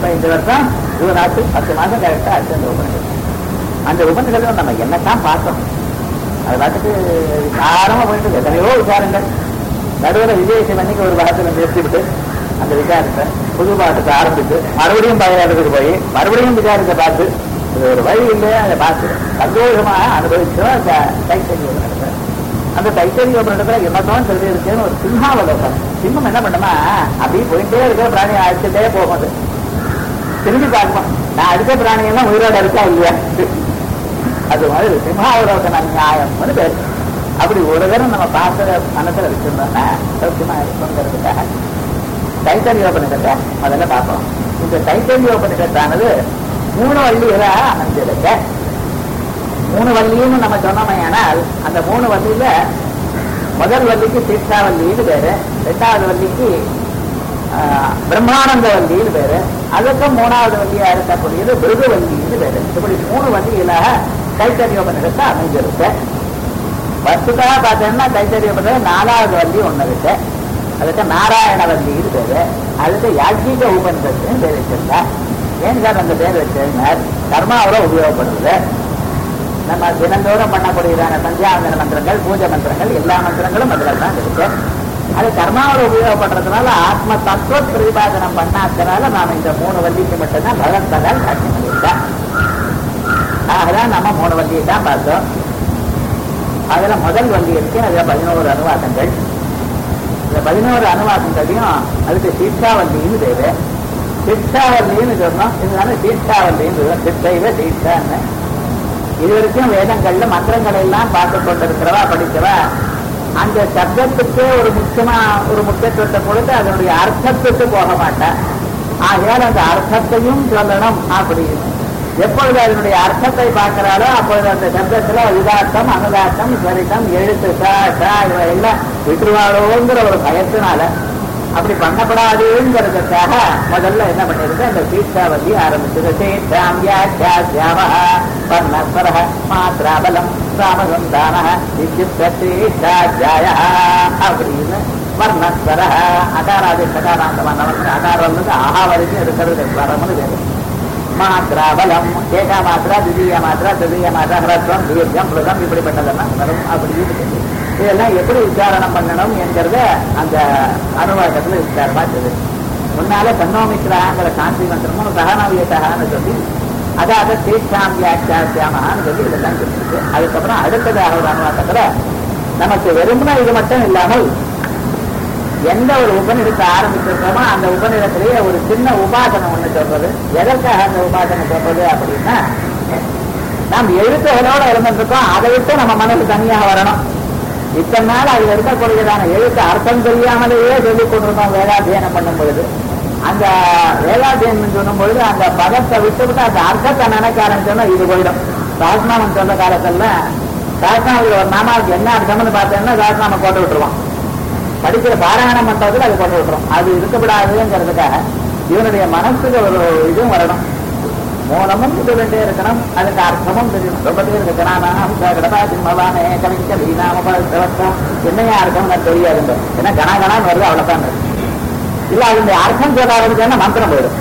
பதினஞ்சு வருஷம் இருபது நாட்டு பத்து மாசம் கரெக்டா ஆச்சு அந்த உபநிஷத்து அந்த உபநிஷத்துல நம்ம என்னத்தான் பார்த்தோம் அது பாட்டுக்கு விசாரமா போயிட்டு இருக்கு. எத்தனையோ விசாரங்கள் நடுவில் விஜயசம் அன்னைக்கு ஒரு பாகத்துல நிறுத்திவிட்டு அந்த விசாரத்தை புது பாட்டுக்கு ஆரம்பித்து மறுபடியும் பயிராட்டுக்கு போய் மறுபடியும் விசாரத்தை பார்த்து இது ஒரு வழி இல்லையா அதை பார்த்து சந்தோஷமாக அனுபவிச்சோம் அந்த தைத்தறிய உபநிடத்தை அந்த தைத்தறிய உபநிடத்துல என்னத்தான் சொல்லி இருக்குன்னு ஒரு சிம்ஹாவலோகம் சிம்மம் என்ன பண்ணுமா அப்படியே போயிட்டே இருக்கிற பிராணி அழைச்சிட்டே போகும் அது திரும்பி பார்க்கணும் நான் அடுத்த பிராணி எல்லாம் உயிரோட இருக்கா இல்லையா அது மாதிரி சிம்ஹாவலோகன நியாயம்னு பேரு அப்படி ஒரு தரம் நம்ம பார்த்த மனசுல வச்சிருந்தோம்னா சௌக்கியமா இருக்குங்கிறதுக்காக தைத்தரியோபனிஷத்தை முதல்ல பார்ப்போம் இந்த தைத்தரியோபனிஷத்தானது மூணு வள்ளிகளா அமைஞ்சிருக்க மூணு வள்ளின்னு நம்ம சொன்னோமையானால் அந்த மூணு வள்ளியில முதல் வள்ளிக்கு தீட்சாவல்லின்னு பேரு ரெண்டாவது வள்ளிக்கு ஆஹ், பிரம்மானந்த வள்ளின்னு பேரு அதுக்கும் மூணாவது வள்ளியா இருக்கக்கூடியது பிருகுவல்லின்னு பேரு இப்படி மூணு வள்ளிகளாக தைத்தரியோபனிஷத்தை அமைஞ்சிருக்கு வஸ்துக்காக பார்த்தோம்னா தைத்தரியோபனிஷம் நாலாவது வள்ளி ஒண்ணு இருக்கு அதுக்கு நாராயணவல்லின்னு பேரு அதுக்கு யாஜ்ஜிக உபனிஷத்துன்னு பேர் வச்சிருந்தா ஏன் சார் அந்த பேர் வச்சிருந்தார் கர்மாவில உபயோகப்படுறது நம்ம தினந்தோறும் பண்ணக்கூடியதான சந்தியாவந்தன மந்திரங்கள் பூஜை மந்திரங்கள் எல்லா மந்திரங்களும் அதில் தான் இருக்கு அது கர்மாவில் உபயோகப்படுறதுனால ஆத்ம தத்துவ பிரதிபாதனம் பண்ணாதனால நாம இந்த மூணு வள்ளிக்கு மட்டும்தான் பகவத்கதால் காட்சி பண்ணியிருக்கோம் ஆகதான் நம்ம மூணு வள்ளியை தான் பார்த்தோம் அதுல முதல் வள்ளி இருக்கு அதுல பதினோரு அனுவாதங்கள் இந்த பதினோரு அனுவாதங்களையும் அதுக்கு சீட்சாவல்லின்னு பேரு சிக்ஷாவல்லின்னு சொன்னோம் இதனால சீட்சாவல்லின்னு சித்தைவ சீட்சான்னு இது வரைக்கும் வேதங்கள்ல மந்திரங்களை எல்லாம் பார்த்து கொண்டிருக்கிறவா படிக்கிறவா அந்த சப்தத்துக்கே ஒரு முக்கியமா ஒரு முக்கியத்துவத்தை கொடுத்து அதனுடைய அர்த்தத்துக்கு போக மாட்டா ஆகையால் அந்த அர்த்தத்தையும் சொல்லணும் அப்படின்னு எப்பொழுது அதனுடைய அர்த்தத்தை பார்க்கிறாளோ அப்பொழுது அந்த சப்தத்துல விதார்த்தம் அனுதார்த்தம் சரித்தம் எழுத்து ச ச இவை எல்லாம் விட்டுருவாளோங்கிற ஒரு பயத்தினால அப்படி பண்ணப்படாதுங்கிறதுக்காக முதல்ல என்ன பண்ணிருக்கு அந்த சீட்சாவதி ஆரம்பிச்சது சீட்சாம் வியாக்கியாம பர்ணஸ்வர மாத்ராபலம் ராமசந்தான இத்தியுக்தீஷாத்தியாய அப்படின்னு வர்ணஸ்வர அகாராதி சகாராந்தமான அகாரம் வந்து ஆஹா வரைக்கும் இருக்கிறது வரம்னு வேறு மாத்ரா பலம் ஏகா மாத்ரா திதீய மாத்ரா திருதிய மாத்ரா ஹிரத்வம் தீர்க்கம் புலகம் இப்படிப்பட்டதெல்லாம் வரும் அப்படின்னு சொல்லி இதெல்லாம் எப்படி உச்சாரணம் பண்ணணும் என்கிறத அந்த அனுவாதத்துல விசாரமா சொல்லு முன்னால தன்னோமித்ராங்கிற சாந்தி மந்திரமும் சகனவியத்தகான்னு சொல்லி அதாவது தீட்சாம் வியாக்கியாசியாமான்னு சொல்லி இதெல்லாம் சொல்லிருக்கு அதுக்கப்புறம் அடுத்ததாக ஒரு அனுவாதத்துல நமக்கு வெறுமனா இது மட்டும் இல்லாமல் எந்த ஒரு உபநிடத்தை ஆரம்பிச்சிருக்கோமோ அந்த உபநிடத்திலேயே ஒரு சின்ன உபாசனம் ஒண்ணு சொல்றது எதற்காக அந்த உபாசனை சொல்றது அப்படின்னா நாம் எழுத்துகளோட இருந்திருக்கோம் அதை விட்டு நம்ம மனசு தனியாக வரணும் இத்தனை நாள் அதுல இருக்கக்கூடியதான எழுத்து அர்த்தம் தெரியாமலேயே சொல்லிக் கொண்டிருக்கோம் வேதாத்தியனம் பண்ணும் பொழுது அந்த வேதாத்தியனம் சொல்லும் பொழுது அந்த பதத்தை விட்டுவிட்டு அந்த அர்த்தத்தை நினைக்க ஆரம்பிச்சோம்னா இது போயிடும் சாஸ்நாமம் சொல்ற காலத்துல சாஸ்நாமத்தில் ஒரு நாமாவுக்கு என்ன அர்த்தம்னு பார்த்தோம்னா சாஸ்நாமம் போட்டு விட்டுருவான் படிக்கிற பாராயணம் பண்றதுல அது கொண்டு விட்டுரும் அது இருக்கக்கூடாதுங்கிறதுக்காக இவனுடைய மனசுக்கு ஒரு இதுவும் வரணும் மூலமும் சொல்லிட்டே இருக்கணும் அதுக்கு அர்த்தமும் தெரியணும் ரொம்ப பேர் கணானாம் கடபா சிம்மவானே கவிக்க வீணாம என்னையா அர்த்தம் தெரியாதுங்க ஏன்னா கணா கணான்னு வருது அவ்வளவுதான் இல்ல அதனுடைய அர்த்தம் சொல்ல ஆரம்பிச்சா மந்திரம் போயிடும்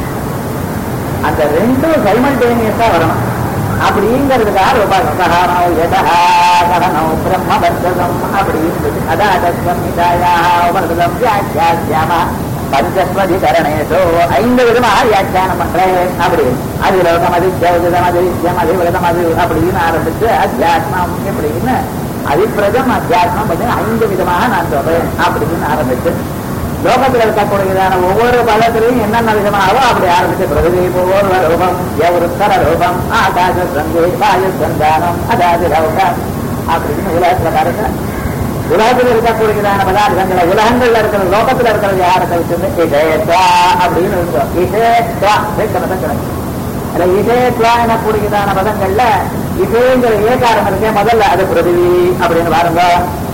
அந்த ரெண்டும் சைமல்டேனியஸா வரணும் அப்படிங்கிறதுக்காக உபசகாரம் எதா கடனம் பிரம்ம வர்த்தகம் அப்படின்னு அதாதஸ்வம் இதாயா உபர்தம் வியாக்கியாசியாமா பஞ்சஸ்வதி கரணேஷோ ஐந்து விதமாக வியாக்கியானம் பண்றேன் அப்படி அதிலோகம் அதித்யம் அதித்யம் அதிவிரதம் அது அப்படின்னு ஆரம்பிச்சு அத்தியாத்மம் எப்படின்னு அதிப்பிரதம் அத்தியாத்மம் பார்த்தீங்கன்னா ஐந்து விதமாக நான் சொல்றேன் அப்படின்னு ஆரம்பிச்சு லோகத்தில் இருக்கக்கூடியதான ஒவ்வொரு பலத்திலையும் என்னென்ன விதமாகவோ அப்படி ஆரம்பிச்சு பிரகதி ஒவ்வொரு ரூபம் எவருத்தர ரூபம் ஆகாச சந்தை வாயு சந்தானம் அதாவது ரவுகம் அப்படின்னு உலகத்துல பாருங்க உலகத்தில் இருக்கக்கூடியதான பதார்த்தங்களை உலகங்கள்ல இருக்கிற லோகத்துல இருக்கிறது யாரை கழிச்சு இதேத்வா அப்படின்னு இருக்கும் இதேத்வா கிடைக்கும் அதுல இதேத்வா எனக்கூடியதான பதங்கள்ல இதேங்கிற ஏகாரம் இருக்கே முதல்ல அது பிரதிவி அப்படின்னு பாருங்க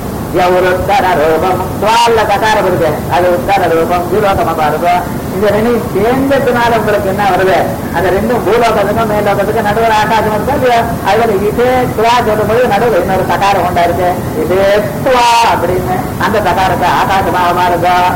உத்தர ரூபம் துவால்ல கட்டாரம் இருக்கு அது உத்தர ரூபம் பூலோகமா பாருங்க இந்த ரெண்டும் சேர்ந்ததுனால உங்களுக்கு என்ன வருது அந்த ரெண்டும் பூலோகத்துக்கும் மேலோகத்துக்கும் நடுவில் ஆகாசம் இருக்கு இல்லையா அதுல இதே துவா சொல்லும்போது நடுவில் இன்னொரு கட்டாரம் கொண்டா இருக்கு இதே துவா அப்படின்னு அந்த கட்டாரத்தை ஆகாசமாக மாறுதா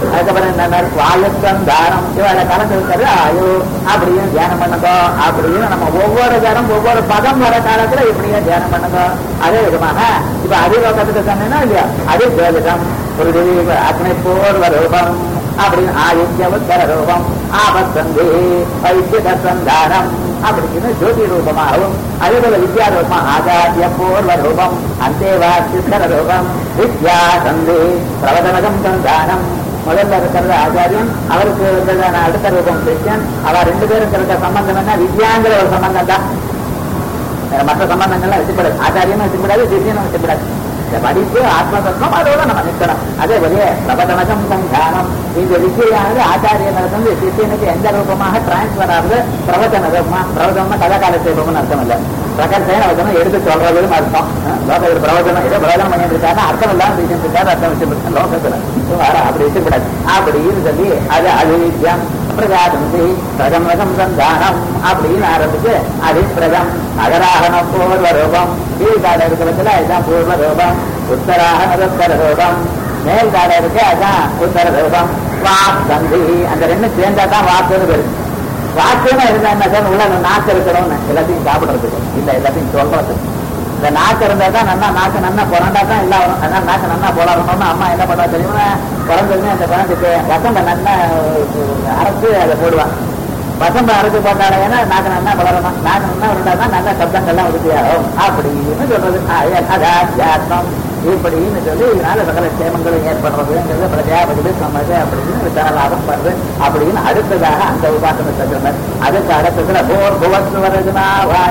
அதுக்கப்புறம் என்ன வாயுஸ்கந்தாரம் இவரை கலந்து இருக்கிறது ஆயு அப்படியும் தியானம் பண்ணுங்க அப்படின்னு நம்ம ஒவ்வொரு தரம் ஒவ்வொரு பதம் வர காலத்துல இப்படியும் தியானம் பண்ணுங்க அதே விதமாக இப்ப அதிலோகத்துக்கு சொன்னேன்னா இல்லையா அதே ஜோதிடம் பிருத்திவி அக்னி பூர்வ ரூபம் அப்படின்னு ஆயுத்திய உத்தர ரூபம் ஆபத்தந்தி வைத்திய சந்தானம் அப்படின்னு ஜோதி ரூபமாகவும் அதே போல வித்யா ரூபம் ஆச்சாரிய பூர்வ ரூபம் அந்தேவாசிஸ்தர ரூபம் வித்யா சந்தி பிரவதனகம் சந்தானம் முதல்ல இருக்கிறது ஆச்சாரியன் அவருக்கு இருக்கிறதான அடுத்த ரூபம் கிருஷ்ணன் அவ ரெண்டு பேரும் இருக்கிற சம்பந்தம் என்ன வித்யாங்கிற ஒரு சம்பந்தம் தான் வேற மற்ற சம்பந்தங்கள்லாம் வச்சுக்கூடாது ஆச்சாரியனும் வச்சுக்கூடாது சிஷியனும் வச்சுக்கூடாது இந்த படிப்பு ஆத்ம தத்துவம் அதோட நம்ம நிற்கணும் அதே போல பிரபதனகம் சந்தானம் இந்த வித்தியானது ஆச்சாரியனிலிருந்து சிஷியனுக்கு எந்த ரூபமாக டிரான்ஸ்பர் ஆகுது பிரவச்சன ரூபமா பிரவச்சனம்னா கதாகால ரூபம்னு அர்த்தம் இல்லை பிரகர்ஷன வச்சனம் எடுத்து சொல்றதுன்னு அர்த்தம் லோக பிரவச்சனம் ஏதோ பிரவச்சனம் பண்ணிட்டு இருக்காரு அர்த்தம் இல்லாம பேசிட்டு இருக்காரு அர்த்தம் வச்சிருக்காரு லோகத்துல வேற அப்படி இருக்கக்கூடாது அப்படின்னு சொல்லி அது அவித்யம் பிரஜாதந்தி பிரதமகம் சந்தானம் அப்படின்னு ஆரம்பிச்சு அதிப்பிரதம் அகராகன பூர்வ ரூபம் கீழ்கால இருக்கிறதுல அதுதான் பூர்வ ரூபம் உத்தராகன உத்தர ரூபம் மேல் கால இருக்கு அதுதான் உத்தர ரூபம் வாக் சந்தி அந்த ரெண்டும் சேர்ந்தா தான் வாக்குன்னு பேரு வாக்குன்னு இருந்தா என்ன சார் உள்ள அந்த நாக்கு இருக்கணும்னு எல்லாத்தையும் சாப்பிடுறதுக்கு இல்ல எல்லாத்தையும் சொல்றதுக்கு இந்த நாக்கு இருந்தா தான் நல்லா நாக்கு நல்லா புரண்டா தான் எல்லாம் வரும் அதனால நாக்கு நல்லா புலரணும்னு அம்மா என்ன பண்ணுவா தெரியுமா பிறந்ததுமே அந்த குழந்தைக்கு வசம்ப நல்லா அரைச்சு அதை போடுவான் வசம்ப அரைச்சு போட்டாலே ஏன்னா நாக்கு நல்லா வளரணும் நாக்கு நல்லா இருந்தா தான் நல்ல சப்தங்கள்லாம் உறுதியாகும் அப்படின்னு சொல்றது அதாத்யாத்மம் இப்படின்னு சொல்லி இதனால சகல சேமங்களும் ஏற்படுறதுங்கிறது பிரஜாபதி சமஜ அப்படின்னு தனலாபம் வருது அப்படின்னு அடுத்ததாக அந்த உபாசன சொல்றார் அதுக்கு அடுத்ததுல போர் புவஸ்வரஜனா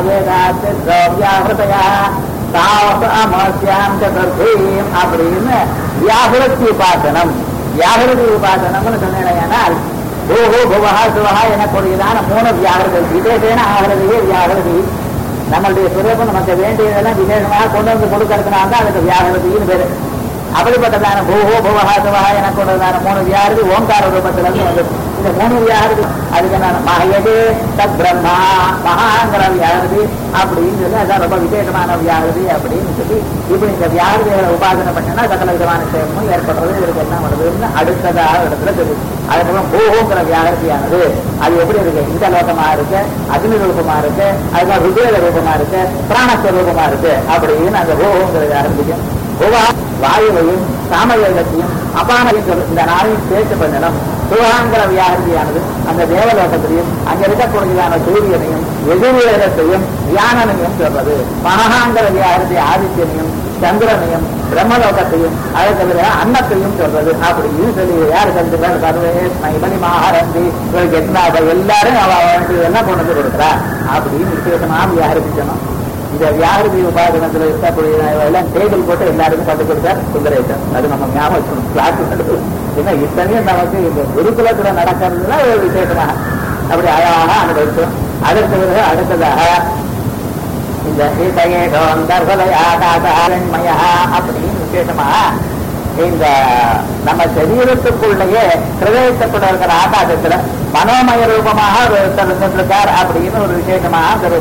வாயேதாத்யா தாவசாமஸ்யாம் சதுர்த்தீம் அப்படின்னு வியாகுலத்தி உபாசனம் வியாகுலதி உபாசனம்னு சொன்னேனால் ஓஹோ புவஹா சுவஹா எனக்கூடியதான மூணு வியாகிருதி விசேஷேன ஆகிறதையே வியாகிருதி நம்மளுடைய சுரூபம் நமக்கு வேண்டியதெல்லாம் விசேஷமாக கொண்டு வந்து கொடுக்கறதுனால தான் அதுக்கு வியாகிருதின்னு பேரு அப்படிப்பட்டதான பூஹோ புவஹா சுவஹா எனக்கூடியதான மூணு வியாகிருதி ஓங்கார ரூபத்துல இருந்து வந்தது இந்த மூணு வியாகிருதி அதுக்கு நான் மகயது தத் பிரம்மா மகாங்கிற வியாகிருதி அப்படின்னு சொல்லி அதான் ரொம்ப விசேஷமான வியாகிருதி அப்படின்னு சொல்லி இப்படி இந்த வியாகிருதிகளை உபாசனை பண்ணினா சகல விதமான சேமமும் ஏற்படுறது இதுக்கு என்ன வருதுன்னு அடுத்ததாக இடத்துல தெரியும் அதுக்கப்புறம் பூஹோங்கிற வியாகிருதியானது அது எப்படி இருக்கு இந்த லோகமா இருக்கு அக்னி ரூபமா இருக்கு அதுக்கப்புறம் ருத்ரேத ரூபமா இருக்கு பிராணஸ்வரூபமா இருக்கு அப்படின்னு அந்த பூஹோங்கிற வியாகிருதிக்கும் பூவா வாயுவையும் சாமயோகத்தையும் அபானையும் சொல்லு இந்த நாளையும் சேர்த்து பண்ணணும் சுகாங்கிற வியாகிருதியானது அந்த தேவலோகத்திலையும் அங்க இருக்கக்கூடியதான சூரியனையும் எதிர்வேதத்தையும் தியானனையும் சொல்றது மகாங்கிற வியாகிருதி ஆதித்யனையும் சந்திரனையும் பிரம்மலோகத்தையும் அதை தவிர அன்னத்தையும் சொல்றது அப்படின்னு சொல்லி யாரு கருத்துக்கள் சர்வே மணி மகாரந்தி இவருக்கு என்ன எல்லாரும் அவ அவனுக்கு எல்லாம் கொண்டு வந்து கொடுக்குறா அப்படின்னு விசேஷமா வியாகிருதிக்கணும் இந்த வியாகிருதி உபாதனத்துல இருக்கக்கூடிய எல்லாம் டேபிள் போட்டு எல்லாருக்கும் கற்றுக் கொடுத்தார் சுந்தரேசன் அது நம்ம ஞாபகம் வச்சுக்கணும் கிளாஸ் ஏன்னா இத்தனையும் நமக்கு இந்த குருகுலத்துல நடக்கிறதுல ஒரு விசேஷமாக அப்படி அழகாக அனுபவிச்சோம் அதற்கு பிறகு அடுத்ததாக இந்த சீதையேதோம் தர்கலை ஆகாசமயா அப்படின்னு விசேஷமாக இந்த நம்ம சரீரத்துக்குள்ளேயே ஹிருதயத்துக்குள்ள இருக்கிற ஆகாசத்துல மனோமய ரூபமாக ஒருத்தர் இருந்திருக்கார் அப்படின்னு ஒரு விசேஷமாக அந்த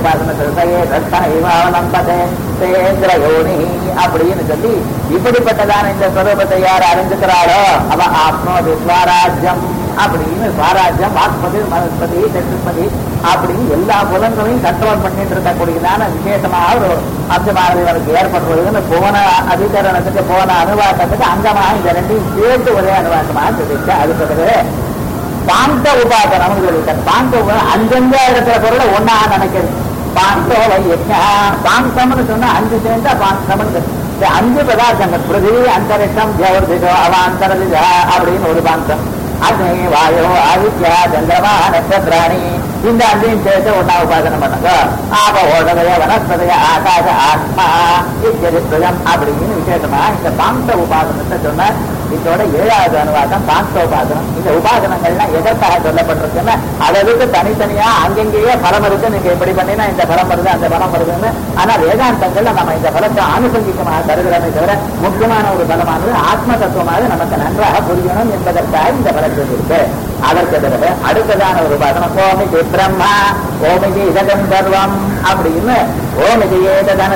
ரூபாசனத்தை சேந்திர யோனி அப்படின்னு சொல்லி இப்படிப்பட்டதான இந்த ஸ்வரூபத்தை யார் அறிஞ்சுக்கிறாரோ அவ ஆத்மோதி ஸ்வராஜ்யம் அப்படின்னு ஸ்வராஜ்யம் வாக்பதி மனஸ்பதி சத்துப்பதி அப்படின்னு எல்லா புலன்களையும் கண்ட்ரோல் பண்ணிட்டு இருக்கக்கூடியதான விசேஷமாக ஒரு அம்சமானது இவருக்கு ஏற்படுறதுன்னு போன அதிகரணத்துக்கு போன அனுவாக்கத்துக்கு அங்கமாக இந்த ரெண்டையும் சேர்த்து ஒரே அனுவாக்கமாக சொல்லிட்டு அதுக்கு பிறகு பாந்த உபாசனம் சொல்லிட்டார் பாந்த உபாசனம் அஞ்சஞ்சா இருக்கிற பொருளை ஒன்னா நினைக்கிறது பாந்தோவை யஜ்ஞா பாந்தம்னு சொன்னா அஞ்சு சேர்ந்தா பாந்தம்னு இந்த அஞ்சு பதார்த்தங்கள் பிருதிவி அந்தரிஷம் ஜவர்திஷோ அவாந்தரதிஜா அப்படின்னு ஒரு பாந்தம் அக்னி வாயு ஆதித்யா சந்திரமா நட்சத்திராணி இந்த அஞ்சையும் சேர்த்து ஒன்னா உபாசனம் பண்ணுங்க ஆப ஓடதய வனஸ்பதய ஆகாச ஆத்மா இத்தியம் அப்படின்னு விசேஷமா இந்த பாந்த உபாசனத்தை சொன்ன இதோட ஏழாவது அனுவாதம் பாந்த உபாசனம் இந்த உபாசனங்கள்லாம் எதற்காக சொல்லப்பட்டிருக்குன்னா அளவுக்கு தனித்தனியா அங்கங்கேயே பலம் இருக்கு நீங்க இப்படி பண்ணினா இந்த பலம் வருது அந்த பலம் வருதுன்னு ஆனா வேதாந்தங்கள்ல நம்ம இந்த பலத்தை ஆனுசங்கிகமாக தருகிறோமே தவிர முக்கியமான ஒரு பலமானது ஆத்ம தத்துவமாக நமக்கு நன்றாக புரியணும் என்பதற்காக இந்த பலம் சொல்லியிருக்கு அதற்கு பிறகு அடுத்ததான ஒரு உபாசனம் கோமி பிரம்மா ஓமிதி இதகம் சர்வம் அப்படின்னு ஓமிதி ஏததன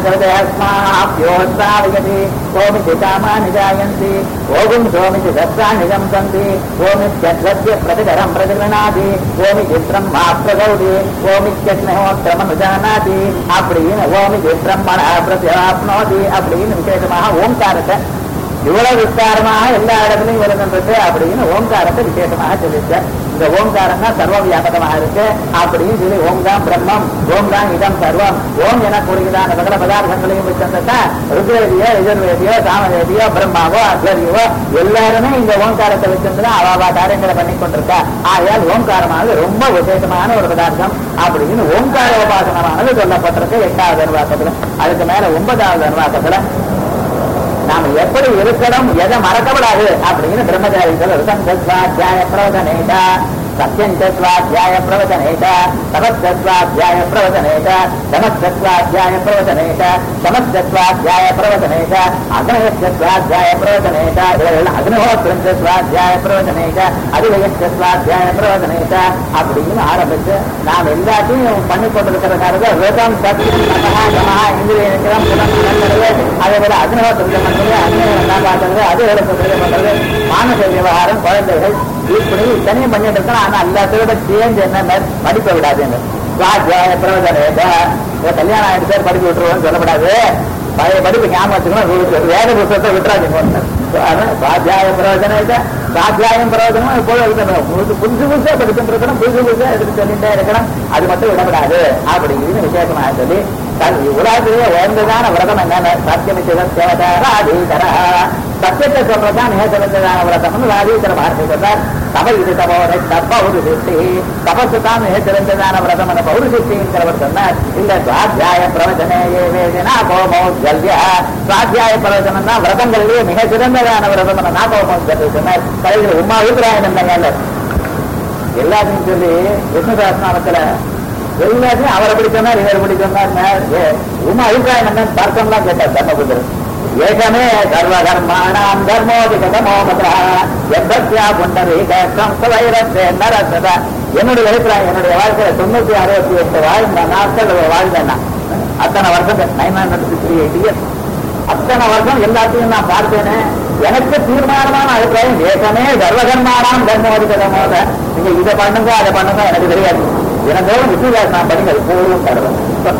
சர்வஸ்மாப்யோஸ்தாவிகதி ஓமிதி காமானி ஜாயந்தி ஓகும் சோமிதி சஸ்தானி சந்தி ஓமித்யத்வத்ய பிரதிகரம் பிரதிகணாதி ஓமிதி பிரம்மா பிரகௌதி ஓமித்யக்னோத்திரமனுஜானாதி அப்படின்னு ஓமிதி பிரம்மண பிரத்யாப்னோதி அப்படின்னு விசேஷமாக ஓம்காரத்தை இவ்வளவு விஸ்தாரமாக எல்லா இடத்துலையும் வருகின்றது அப்படின்னு ஓங்காரத்தை விசேஷமாக சொல்லிச்சு இந்த ஓங்காரம் தான் சர்வ வியாபகமாக இருக்கு அப்படின்னு சொல்லி ஓங்காம் பிரம்மம் ஓங்காம் இதம் சர்வம் ஓம் என கூறுகிறான சகல பதார்த்தங்களையும் வச்சிருந்தா ருத்ரவேதியோ எதிர்வேதியோ சாமவேதியோ பிரம்மாவோ அஸ்வரியோ எல்லாருமே இந்த ஓங்காரத்தை வச்சிருந்தா அவாவா காரியங்களை பண்ணி கொண்டிருக்கா ஆகையால் ஓங்காரமானது ரொம்ப விசேஷமான ஒரு பதார்த்தம் அப்படின்னு ஓங்கார உபாசனமானது சொல்லப்பட்டிருக்கு எட்டாவது அனுவாக்கத்துல அதுக்கு மேல ஒன்பதாவது அனுவாக்கத்துல நாம எப்படி இருக்கணும் எதை மறக்கப்படாது அப்படின்னு பிரம்மச்சாரி சத்வாத்தியாய பிரவதனேதா சத்யஞ்சத்வாத்தியாய பிரவதனேத தபஸ்தத்வாத்தியாய பிரவதனேத தமஸ்தத்வாத்தியாய பிரவதனேத சமஸ்தத்வாத்தியாய பிரவதனேத அக்னயஸ்தத்வாத்தியாய பிரவதனேத இவைகள் அக்னிஹோத்திரஞ்சத்வாத்தியாய பிரவதனேத அதிவயஸ்தத்வாத்தியாய பிரவதனேத அப்படின்னு ஆரம்பிச்சு நாம் எல்லாத்தையும் பண்ணி கொண்டிருக்கிற காரணம் வேதம் சத்தியம் தமஹா யமஹா இந்திரிய நிச்சயம் புலம் நடக்கிறது அதே போல அக்னிஹோத்திரத்தை பண்றது அக்னியை காப்பாற்றுறது அது வேலை பண்றது மானச விவகாரம் குழந்தைகள் இப்படி இத்தனையும் பண்ணிட்டு இருக்கோம் ஆனா எல்லாத்தோட சேர்ந்து என்ன படிப்பை விடாதுங்க சுவாத்தியாய பிரவதனேதா கல்யாணம் ஆயிட்டு பேர் படிக்க விட்டுருவோம்னு சொல்லப்படாது பழைய படிப்பு ஞாபகம் வச்சுக்கணும் வேத புத்தகத்தை விட்டுறாங்க சுவாத்தியாய பிரவச்சனத்தை சுவாத்தியாயம் பிரயோஜனம் எப்போதும் இருக்கணும் புதுசு புதுசு புதுசா படிச்சுட்டு இருக்கணும் புதுசு புதுசா எடுத்து சொல்லிட்டே இருக்கணும் அது மட்டும் விடப்படாது அப்படிங்கிறது விசேஷமாக சொல்லி உலகத்திலேயே உயர்ந்ததான விரதம் என்னன்னு சத்தியமிச்சதம் சேவதாராதீதரா சத்தியத்தை சொல்றதுதான் மிக சிறந்ததான விரதம்னு ராதீதர வார்த்தை சொல்றார் தப இது தபோரை தப்ப ஒரு சிருஷ்டி தபசு தான் மிக சிறந்ததான விரதம் என பௌரு சிருஷ்டிங்கிறவர் சொன்னார் இல்ல சுவாத்தியாய பிரவச்சனே வேதனா கோமோ ஜல்யா சுவாத்தியாய பிரவச்சனம் தான் விரதங்களிலேயே மிக சிறந்ததான விரதம் என நாகோமோ சொன்னார் கடைசியில் உமா அபிப்பிராயம் என்னங்க எல்லாத்தையும் சொல்லி விஷ்ணு சாஸ்திரத்துல எல்லாத்தையும் அவர் எப்படி சொன்னார் இவர் எப்படி சொன்னார் உமா அபிப்பிராயம் என்னன்னு தர்க்கம்லாம் கேட்டார் தர்மபுத்திரன் ஏகமே சர்வ கர்மாணாம் தர்மோதிகதமோ மதா எத்தா புண்டரீகம் சவைரத்தே நரசத என்னுடைய அபிப்பிராயம் என்னுடைய வாழ்க்கையில தொண்ணூத்தி அறுபத்தி எட்டு வாழ்ந்த நாட்கள் வாழ்ந்தேன்னா அத்தனை வருஷம் nine hundred three eight years அத்தனை வருஷம் எல்லாத்தையும் நான் பார்த்தேனே எனக்கு தீர்மானமான அபிப்பிராயம் ஏகமே சர்வகர்மானாம் தர்மோதிகதமோத நீங்க இதை பண்ணுங்க அதை பண்ணுங்க எனக்கு தெரியாது தினந்தோறும் விசுவாசம் நான் படிங்க எப்போதும் தருவேன்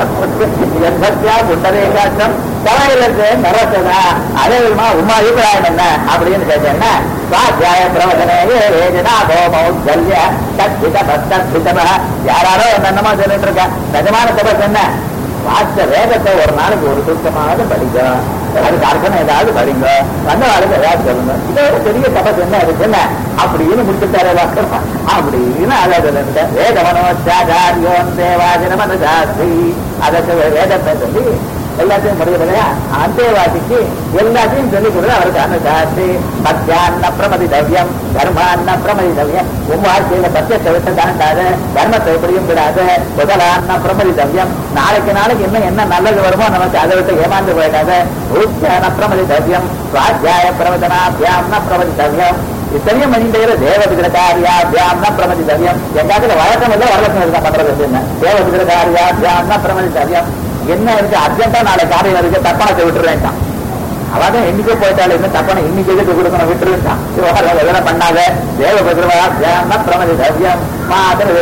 எந்தத்தியா புண்டரேகாட்சம் தலையிலிருந்து நரசதா அதே விதமா உமா அபிப்பிராயம் என்ன அப்படின்னு கேட்டேன்னா சுவாத்தியாய பிரவசனே வேதனா கோமௌஜல்ய தத்தித பத்தத்திதம யாராரோ என்னென்னமா சொல்லிட்டு இருக்கா நிஜமான தபஸ் என்ன வாச்ச வேதத்தை ஒரு நாளைக்கு ஒரு சுத்தமாக படிங்க அதுக்கு அர்த்தம் ஏதாவது படிங்க வந்த நாளுக்கு ஏதாவது சொல்லுங்க இதோட பெரிய தபஸ் என்ன இருக்கு என்ன அப்படின்னு முடிச்சுட்டாரே வாக்கம் அப்படின்னு அழகு வேதமனோச்சாரியோன் தேவாஜனமன ஜாஸ்தி அதற்கு வேதத்தை சொல்லி எல்லாத்தையும் முடியலையா அந்தேவாதிக்கு எல்லாத்தையும் சொல்லிக் கொடுத்து அவருக்கு அன்னசாஸ்தி பத்தியான்ன பிரமதி தவ்யம் தர்மான்ன பிரமதி தவ்யம் உன் வாழ்க்கையில பத்தியத்தை விட்டு தாண்டாது தர்மத்தை எப்படியும் விடாது முதலான்ன பிரமதி தவ்யம் நாளைக்கு நாளைக்கு இன்னும் என்ன நல்லது வருமோ நமக்கு அதை விட்டு ஏமாந்து போயிடாது ஊத்தியான பிரமதி தவ்யம் சுவாத்தியாய பிரவச்சனாபியாம்ன பிரமதி தவ்யம் இத்தனையும் மனிதர் தேவதுகிற காரியாபியாம்ன பிரமதி தவ்யம் எங்காத்துல வழக்கம் இல்லை வரலட்சணம் இருக்கா பண்றது என்ன தேவதுகிற காரியாபியாம்ன பிரமதி தவ்யம் என்ன இருக்கு அர்ஜென்டா நாளை காரியம் இருக்கு தப்பானத்தை விட்டுருவேன் அவதான் இன்னைக்கு போயிட்டாலும் இன்னும் தப்பான இன்னைக்கு எதுக்கு கொடுக்கணும் விட்டுருக்கான் எதனா பண்ணாத தேவ பத்ரவா தியான பிரமதி தவ்யம் மாதிரி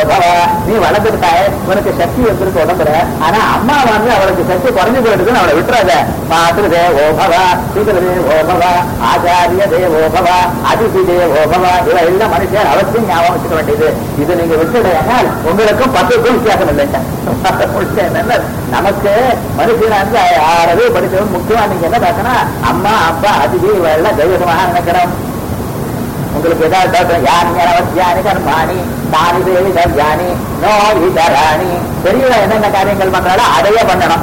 நீ வளர்ந்துட்டாய உனக்கு சக்தி வந்திருக்கு உடம்புல ஆனா அம்மா வந்து அவளுக்கு சக்தி குறைஞ்சு போயிடுதுன்னு அவளை விட்டுறாத மாத்திரு தேவோபவா பிதரு தேவோபவா ஆச்சாரிய தேவோபவா அதிதி தேவோபவா இவ எல்லாம் மனுஷன் அவசியம் ஞாபகம் வச்சுக்க வேண்டியது இது நீங்க விட்டுடையானால் உங்களுக்கும் பத்துக்கும் வித்தியாசம் இல்லைங்க என்னன்னா நமக்கு மனுஷனா இருந்து ஆறவே படித்தவன் முக்கியமா நீங்க என்ன பார்க்கணும் அம்மா அப்பா அதிதி இவெல்லாம் தெய்வமாக நினைக்கிறோம் உங்களுக்கு ஏதாவது தோற்றம் யானி அவசியானி கர்மாணி தானி தேவி தவ்யானி நோய் தராணி பெரியவங்க என்னென்ன காரியங்கள் பண்றாலோ அதையே பண்ணணும்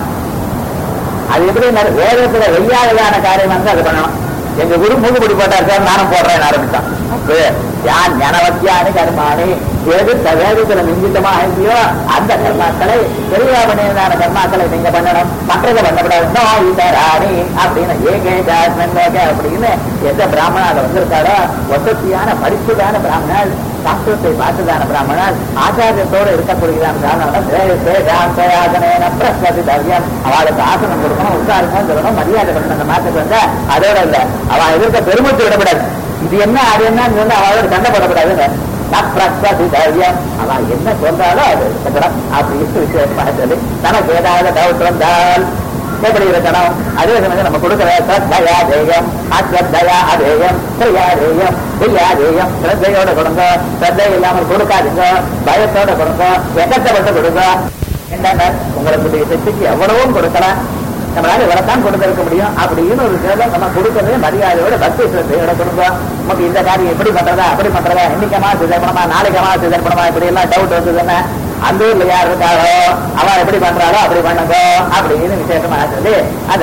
அது எப்படி வேதத்துல வெய்யாததான காரியம் வந்து அது பண்ணணும் எங்க குரு மூக்குப்படி போட்டார் சார் நானும் போடுறேன் ஆரம்பிச்சான் யான் ஞானவத்தியானி கர்மாணி எது வேதத்துல நிஞ்சித்தமாக இல்லையோ அந்த கர்மாக்களை பெரியாபணியதான கர்மாக்களை நீங்க பண்ணணும் மற்றதை பண்ணக்கூடாது நோ இதராணி அப்படின்னு ஏகே ஜாஸ்மன் அப்படின்னு எந்த பிராமணா அதை வந்திருக்காரோ வசதியான படிப்புதான பிராமணால் சாஸ்திரத்தை பார்த்துதான பிராமணால் ஆச்சாரியத்தோடு இருக்கக்கூடியதான பிராமணன் பிரஸ்வதி தர்யம் அவளுக்கு ஆசனம் கொடுக்கணும் உட்காருக்கணும் சொல்லணும் மரியாதை பண்ணணும் அந்த மாத்துக்கு வந்தா அதோட இல்ல அவ எதிர்க்க பெருமிச்சு விடக்கூடாது இது என்ன அது என்னன்னு சொல்லி அவளோட சண்டை போடக்கூடாதுன்னு பிரஸ்வதி தர்யம் அவ என்ன சொல்றாலோ அது இருக்கணும் அப்படின்னு விசேஷமாக சொல்லி தனக்கு ஏதாவது டவுட் வந்தால் எப்படி இருக்கணும் அதே சமயம் நம்ம கொடுக்கிற ஸ்ரத்தையா தேயம் அஸ்ரத்தையா அதேயம் ஸ்ரீயா தேயம் ஸ்ரீயா தேயம் ஸ்ரத்தையோட கொடுங்க ஸ்ரத்தை இல்லாமல் கொடுக்காதீங்க பயத்தோட கொடுங்க எக்கச்சப்பட்டு கொடுங்க என்னன்னா உங்களுக்கு சக்திக்கு எவ்வளவும் கொடுக்கலாம் நம்மளால இவ்வளவுதான் கொடுத்திருக்க முடியும் அப்படின்னு ஒரு சேதம் நம்ம கொடுக்கறதே மரியாதையோட பக்தி சிரத்தையோட கொடுங்க நமக்கு இந்த காரியம் எப்படி பண்றதா அப்படி பண்றதா இன்னைக்கமா சிதர்ப்பணமா நாளைக்கமா சிதர்ப்பணமா இப்படி எல்லாம் டவுட் வந்ததுன்னா அந்த ஊர்ல யார் இருக்காளோ அவ எப்படி பண்றாளோ அப்படி பண்ணுங்க அப்படின்னு விசேஷமா சொல்லி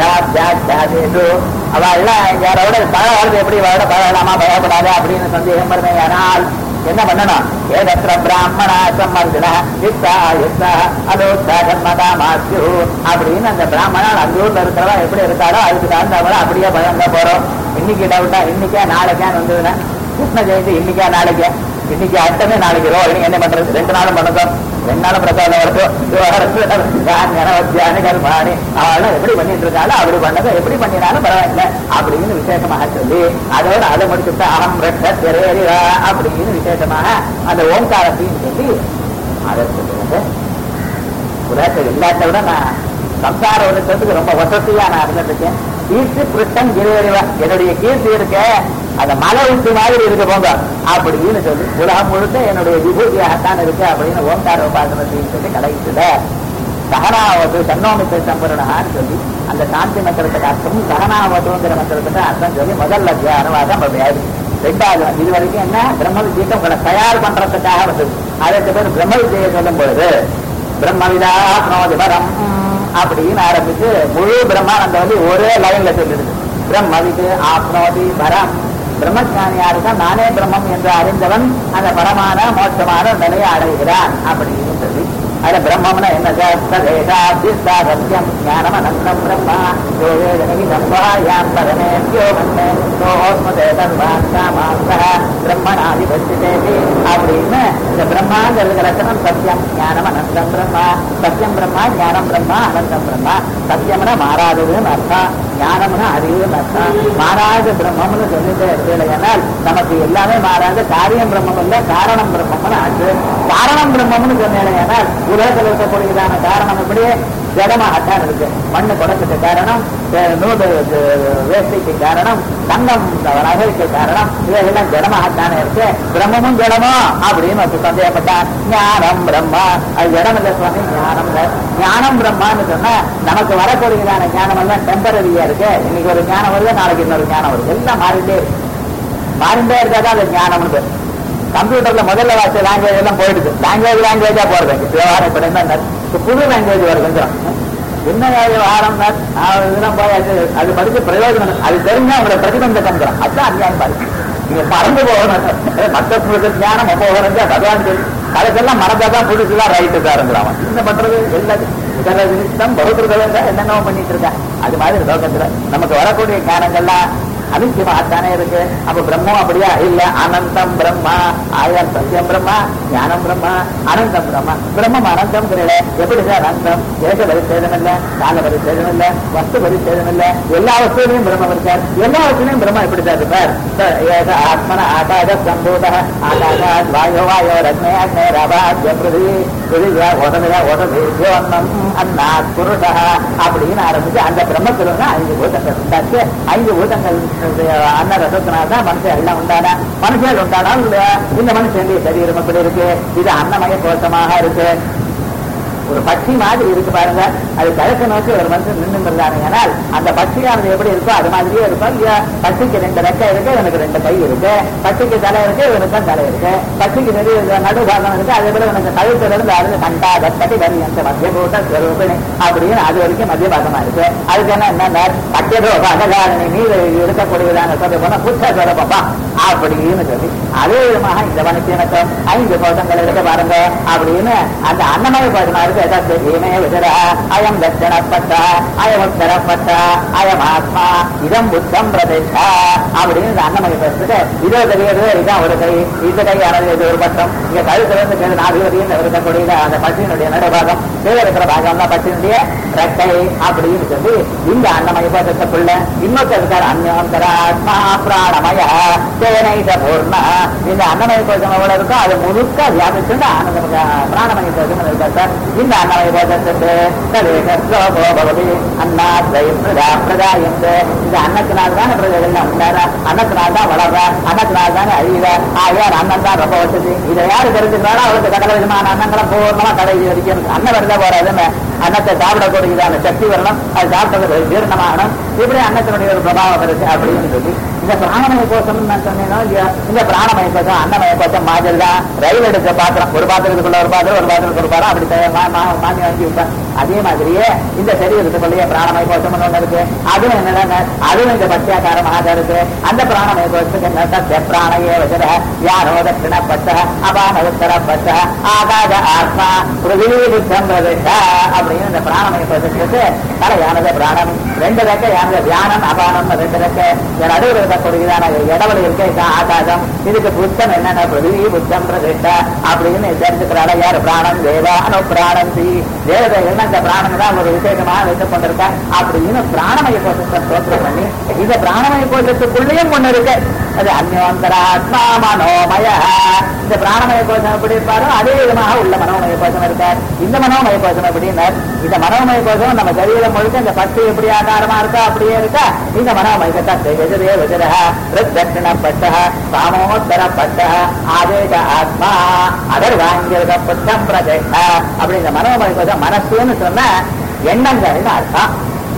அது அவ எல்லாம் யாரோட பழகிறது எப்படி வாழ பழகலாமா பழகப்படாதா அப்படின்னு சந்தேகம் வருமையானால் என்ன பண்ணணும் ஏதற்ற பிராமணா சம்மர்தின யுக்தா யுக்தா அலோக்தா கர்மதா மாசியு அப்படின்னு அந்த பிராமணன் அந்த ஊர்ல இருக்கிறவா எப்படி இருக்காரோ அதுக்கு தகுந்தவரை அப்படியே பயங்க போறோம் இன்னைக்கு டவுட்டா இன்னைக்கா நாளைக்கான்னு வந்ததுன்னா கிருஷ்ண ஜெயந்தி இன்னைக்கா நாளைக்கா இன்னைக்கு அட்டமே நாளைக்கு ரோஹிணி என்ன பண்றது ரெண்டு நாளும் பண்ணுறோம் ரெண்டு நாளும் பிரசாதம் வருது கர்மாணி அவளும் எப்படி பண்ணிட்டு இருக்காளோ அப்படி பண்ணதை எப்படி பண்ணினாலும் பரவாயில்ல அப்படின்னு விசேஷமாக சொல்லி அதோட அதை முடிச்சுட்டு அகம் ரட்ச தெரேரிவா அப்படின்னு விசேஷமாக அந்த ஓங்காரத்தையும் சொல்லி அதை சொல்லுறது உலகத்தில் இல்லாட்ட விட நான் சம்சார உலகத்துக்கு ரொம்ப வசதியா நான் இருந்துருக்கேன் கீர்த்தி பிருஷ்டம் கிரிவரிவா என்னுடைய கீர்த்தி இருக்க அந்த மலை உச்சி மாதிரி இருக்க போங்க அப்படின்னு சொல்லி உலகம் முழுக்க என்னுடைய விபூதியாகத்தான் இருக்கு அப்படின்னு ஓங்கார உபாசனத்தையும் சொல்லி கலைச்சுட சகனாவது சன்னோமித்த சம்பரணான்னு சொல்லி அந்த சாந்தி மந்திரத்துக்கு அர்த்தம் சகனாவதுங்கிற மந்திரத்துக்கு அர்த்தம் சொல்லி முதல் அத்தியானவாதம் அப்படி ஆயிடுச்சு ரெண்டாவது இது வரைக்கும் என்ன பிரம்ம விஜயத்தை உங்களை தயார் பண்றதுக்காக வந்தது அதற்கு பேர் பிரம்ம விஜய சொல்லும் பொழுது பிரம்மவிதா நோதி வரம் அப்படின்னு ஆரம்பிச்சு முழு பிரம்மானந்த வந்து ஒரே லைன்ல சொல்லிடுது பிரம்மவிது ஆப்னோதி வரம் பிரம்மஜானியா இருக்கா நானே பிரம்மம் என்று அறிந்தவன் அந்த பரமான மோட்சமான நிலையை அடைகிறான் அப்படின்னு சொல்லி அதுல பிரம்மம்னா என்ன தேசாபிஸ்தா சத்தியம் ஞானம் அனந்தம் பிரம்மா யோகே ஜனகி சம்பாயாம் பரமேத்யோ மன்மே சோஸ்மதே சர்வாந்தாமாந்தா பிரம்மணாதி பசிதேதி அப்படின்னு இந்த பிரம்மாங்கிறது லட்சணம் சத்தியம் ஞானம் அனந்தம் பிரம்மா சத்தியம் பிரம்மா ஞானம் பிரம்மா அனந்தம் பிரம்மா சத்தியம்னா மாறாததுன்னு அர்த்தம் ஞானம்னா அறிவுன்னு அர்த்தம் மாறாத பிரம்மம்னு சொல்லிட்டு இல்லையானால் நமக்கு எல்லாமே மாறாத காரியம் பிரம்மம் இல்ல காரணம் பிரம்மம்னு ஆச்சு காரணம் பிரம்மம்னு சொன்னேன் உலகத்தில் இருக்கக்கூடியதான காரணம் எப்படியே ஜடமாகத்தான் இருக்கு மண்ணு குடத்துக்கு காரணம் அஹ் நூறு அஹ் வேஷ்டிக்கு காரணம் தங்கம் நகைக்கு காரணம் இவைகள்லாம் ஜடமாகத்தானே இருக்கு பிரம்மமும் ஜடமோ அப்படின்னு ஒரு சந்தேகப்பட்டான் ஞானம் பிரம்மா அது ஜடம் இல்லை சுவாமி ஞானம் இல்லை ஞானம் பிரம்மான்னு சொன்னா நமக்கு வரக்கூடியதான ஞானம் எல்லாம் டெம்பரரியா இருக்கு இன்னைக்கு ஒரு ஞானம் வருது நாளைக்கு இன்னொரு ஞானம் வருது எல்லாம் மாறிட்டே இருக்கு மாறிட்டே இருக்காதான் அது ஞானம்னு பேர் கம்ப்யூட்டர்ல முதல்ல வாசிச்ச லாங்குவேஜ் எல்லாம் போயிடுது லாங்குவேஜ் லாங்குவேஜா போறது விவகாரம் இப்ப என்ன இப்ப புது லாங்குவேஜ் வருது கொஞ்சம் என்ன விவகாரம் இதெல்லாம் போயாச்சு அது படிச்சு பிரயோஜனம் அது தெரிஞ்சா அவங்கள பிரதிபந்தகம் அதுதான் அநியாயம் பாருங்க நீங்க மறந்து போகணும் மற்ற புது ஞானம் போகணும் பகவான் சொல்லி அதுக்கெல்லாம் மறந்தாதான் புதுசுதான் ரைட்டு காரங்கிறான் என்ன பண்றது எல்லாத்தையும் நிமித்தம் பௌத்திரதா என்னென்ன பண்ணிட்டு இருக்கேன் அது மாதிரி லோகத்துல நமக்கு வரக்கூடிய ஞானங்கள்லாம் அனித்தியமாகத்தானே இருக்கு அப்ப பிரம்மம் அப்படியா இல்ல அனந்தம் பிரம்மா ஆயாம் சத்தியம் பிரம்மா ஞானம் பிரம்மா அனந்தம் பிரம்மா பிரம்மம் அனந்தம் தெரியல எப்படி சார் அனந்தம் ஏக பரிசேதம் இல்ல கால பரிசேதம் இல்ல வஸ்து பரிசேதம் இல்ல எல்லா வஸ்துலையும் பிரம்மம் இருக்கார் எல்லா வஸ்துலையும் பிரம்மா எப்படி சார் இருப்பார் ச ஏக ஆத்மன ஆகாத சம்பூத ஆகாஷாத் வாயோ வாயோ ரத்னே அக்னே ரபாத்ய பிருதி பிருதியா உடனே உடனே ஜீவன்னம் அன்னாத் புருஷா அப்படின்னு ஆரம்பிச்சு அந்த பிரம்மத்துல தான் ஐந்து பூதங்கள் உண்டாச்சு ஐந்து பூதங்கள் அன்ன ரசத்தினால்தான் மனுஷன் எல்லாம் உண்டான மனுஷன் உண்டானால் இந்த மனுஷனுடைய சரீரம் எப்படி இருக்கு இது அன்னமய கோஷமாக இருக்கு ஒரு பட்சி மாதிரி இருக்கு பாருங்க அது கிழக்கு நோக்கி ஒரு மனுஷன் நின்று இருந்தாங்க ஆனால் அந்த பட்சியானது எப்படி இருக்கோ அது மாதிரியே இருக்கும் இல்லையா பட்சிக்கு ரெண்டு ரெக்கை இருக்கு எனக்கு ரெண்டு கை இருக்கு பட்சிக்கு தலை இருக்கு இவனுக்கும் தலை இருக்கு பட்சிக்கு நெறி நடுபாகம் இருக்கு அதே போல எனக்கு கழுத்துல இருந்து அருந்து கண்டா கட்டி வரி அந்த மத்திய கூட்ட ஸ்வரூபிணி அப்படின்னு அது வரைக்கும் மத்திய பாகமா இருக்கு அதுக்கு என்ன என்ன பட்டியதோ பககாரணி மீது இருக்கக்கூடியதான சொல்ல போனா புத்த சொல்லப்பா அப்படின்னு சொல்லி அதே விதமாக இந்த வனத்தினக்கம் ஐந்து கோஷங்கள் இருக்க பாருங்க அப்படின்னு அந்த அன்னமய கோஷமா இருக்கு எதாவது ஏமே விதர அயம் தட்சணப்பட்ட அயம் உத்தரப்பட்ட அயம் ஆத்மா இதம் புத்தம் பிரதேசா அப்படின்னு இந்த அன்னமய கோஷத்துக்கு இதோ தெரியாது இதான் ஒரு கை இந்த கை ஆனது இது ஒரு பட்டம் இங்க கழுத்துல இருந்து கேது நாதிபதியும் இருக்கக்கூடிய அந்த பட்டியினுடைய நடுபாகம் கீழே இருக்கிற பாகம் தான் பட்டினுடைய ரெட்டை அப்படின்னு சொல்லி இந்த அன்னமய கோஷத்துக்குள்ள இன்னொருத்தர் இருக்கார் அந்யோந்தராத்மா பிராணமய சேனைத பூர்ண இந்த அன்னமய கோஷம் எவ்வளவு இருக்கோ அது முழுக்க வியாபிச்சுட்டு ஆனந்த பிராணமய கோஷம் இருக்கா சார் இந்த அன்னமய கோஷத்துக்கு சதேகோ பவதி அன்னாத்வை பிரதா பிரதாயந்து இந்த அன்னத்தினால் தானே பிரஜைகள் உண்டாரா அன்னத்தினால் தான் வளர்ற அன்னத்தினால் தானே அழியுற ஆயார் அண்ணன் தான் ரொம்ப வசதி இதை யாரு தெரிஞ்சுக்கிறாரோ அவருக்கு கடல விதமான அன்னங்களை பூர்ணமா கடைசி வரைக்கும் அன்னம் வருதா போறாதுன்னு அன்னத்தை சாப்பிடக்கூடியதான சக்தி வரணும் அது சாப்பிட்டது ஜீரணமாகணும் இப்படி அன்னத்தினுடைய ஒரு பிரபாவம் இருக்கு அப்படின்னு சொல்லி இந்த பிராணமய கோஷம் நான் சொன்னேனோ இல்லையா இந்த பிராணமய கோஷம் அன்னமய கோஷம் மாதிரி தான் ரயில் எடுக்க பாத்திரம் ஒரு பாத்திரத்துக்குள்ள ஒரு பாத்திரம் ஒரு பாத்திரத்துக்கு ஒரு பாத்திரம் அப்படி த- மா- மா- மாத்தி வாங்கி விட்டான் அதே மாதிரியே இந்த சரீரத்துக்குள்ளேயே பிராணமய கோஷம் ஒண்ணு இருக்கு அதுவும் என்னன்னா அதுவும் இந்த பட்சியாக்காரமாக இருக்கு அந்த பிராணமய கோஷத்துக்கு என்ன சத்திய பிராணையே வசர யாரோ தட்சிணப்பட்ட அபான உத்தரப்பட்ட ஆகாத ஆத்மா பிருதிவி புத்தம் பிரதேச அப்படின்னு இந்த பிராணமய கோஷத்துக்கு தலையானது பிராணம் ரெண்டு ரெக்க யானது தியானம் அபானம் ரெண்டு ரெக்க நடுவில் இருக்கக்கூடியதான இடவெளி இருக்க இதுதான் ஆகாசம் இதுக்கு புத்தம் என்னென்ன பிருதிவி புத்தம் பிரதிஷ்ட அப்படின்னு தெரிஞ்சுக்கிறாள் யார் பிராணம் தேவா அனு பிராணம் தி தேவதைகள் இந்த பிராணம் தான் ஒரு விசேஷமாக வைத்துக் கொண்டிருக்க அப்படின்னு பிராணமய கோஷத்தை ஸ்தோத்திரம் பண்ணி இந்த பிராணமய கோஷத்துக்குள்ளேயும் ஒண்ணு இருக்கு அது அந்யோந்தராத்மா மனோமய இந்த பிராணமய கோஷம் எப்படி இருப்பாரோ அதே விதமாக உள்ள மனோமய கோஷம் இருக்கார் இந்த மனோமய கோஷம் எப்படின்னார் இந்த மனோமய கோஷம் நம்ம சரீரம் முழுக்க இந்த பட்டு எப்படி ஆகாரமா இருக்கா அப்படியே இருக்கா இந்த மனோமய கோஷத்தை எதிரே விஜர தட்சிணப்பட்ட சாமோத்தரப்பட்ட ஆதேக ஆத்மா அதர் வாங்கியிருக்க புத்தம் பிரதேச அப்படி இந்த மனோமய கோஷம் மனசுன்னு சொன்னா எண்ணங்கள்னு அர்த்தம்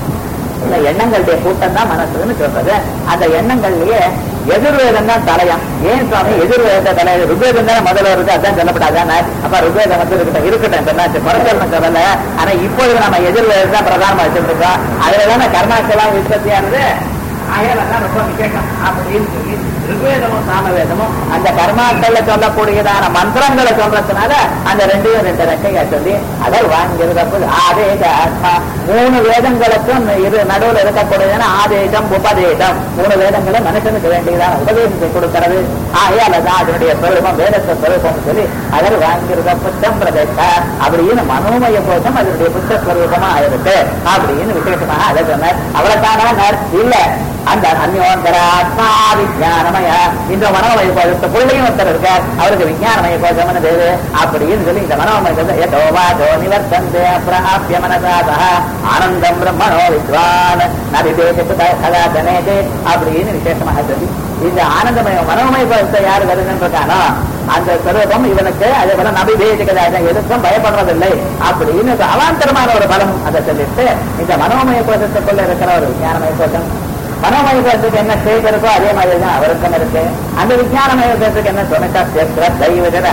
இந்த எண்ணங்களுடைய கூட்டம் தான் மனசுன்னு சொல்றது அந்த எண்ணங்கள்லயே எதிர்வேதம் தான் தலையம் ஏன் சுவாமி எதிர்வேத தலை ருக்வேதம் தானே முதல்ல வருது அதான் சொல்லப்படாதானே அப்ப ருக்வேதம் வந்து இருக்கட்டும் இருக்கட்டும் சொன்னாச்சு குறைச்சல் சொல்லல ஆனா இப்பொழுது நம்ம எதிர்வேதம் தான் பிரதானமா வச்சிருக்கோம் அதுல தானே கர்மாக்கெல்லாம் உற்பத்தியானது அயலெல்லாம் ரொம்ப விசேஷம் அப்படின்னு சொல்லி ருக்வேதமும் சாமவேதமும் அந்த கர்மாக்கள்ல சொல்லக்கூடியதான மந்திரங்களை சொல்றதுனால அந்த ரெண்டையும் ரெண்டு ரெக்கையா சொல்லி அதை வாங்கியிருக்கப்போது ஆதேக ஆத்மா மூணு வேதங்களுக்கும் இரு நடுவில் இருக்கக்கூடியதான ஆதேசம் உபதேசம் மூணு வேதங்களை மனுஷனுக்கு வேண்டியதான உபதேசத்தை கொடுக்கிறது ஆயால தான் அதனுடைய சொரூபம் வேதத்தை சொரூபம் சொல்லி அதை வாங்கியிருக்க புத்தம் பிரதேச அப்படின்னு மனோமய கோஷம் அதனுடைய புத்த ஸ்வரூபமா இருக்கு அப்படின்னு விசேஷமாக அதை சொன்னார் அவளுக்கான இல்ல அந்த அந்யோந்தராத்மா விஜயானமய இந்த மனோமய கோஷத்துக்குள்ளேயும் ஒருத்தர் இருக்கார் அவருக்கு விஞ்ஞானமய கோஷம்னு பேரு அப்படின்னு சொல்லி இந்த மனோமய கோஷம் எதோ வாதோ நிவர்த்தந்தே பிராபிய மனசாதா ஆனந்தம் பிரம்மணோ வித்வான் நபிதேசத்து கதா தனேதே அப்படின்னு விசேஷமாக சொல்லி இந்த ஆனந்தமய மனோமய கோஷத்தை யாரு வருதுன்றிருக்கானோ அந்த ஸ்வரூபம் இவனுக்கு அதே போல நபிபேதிகதாக எதுக்கும் பயப்படுறதில்லை அப்படின்னு அவாந்தரமான ஒரு பலம் அதை சொல்லிட்டு இந்த மனோமய கோஷத்துக்குள்ள இருக்கிற ஒரு விஞ்ஞானமய கோஷம் மனோமய கோஷத்துக்கு என்ன ஸ்டேஜ் இருக்கோ அதே மாதிரி தான் அவருக்கும் இருக்கு அந்த விஞ்ஞானமய கோஷத்துக்கு என்ன சொன்னதம்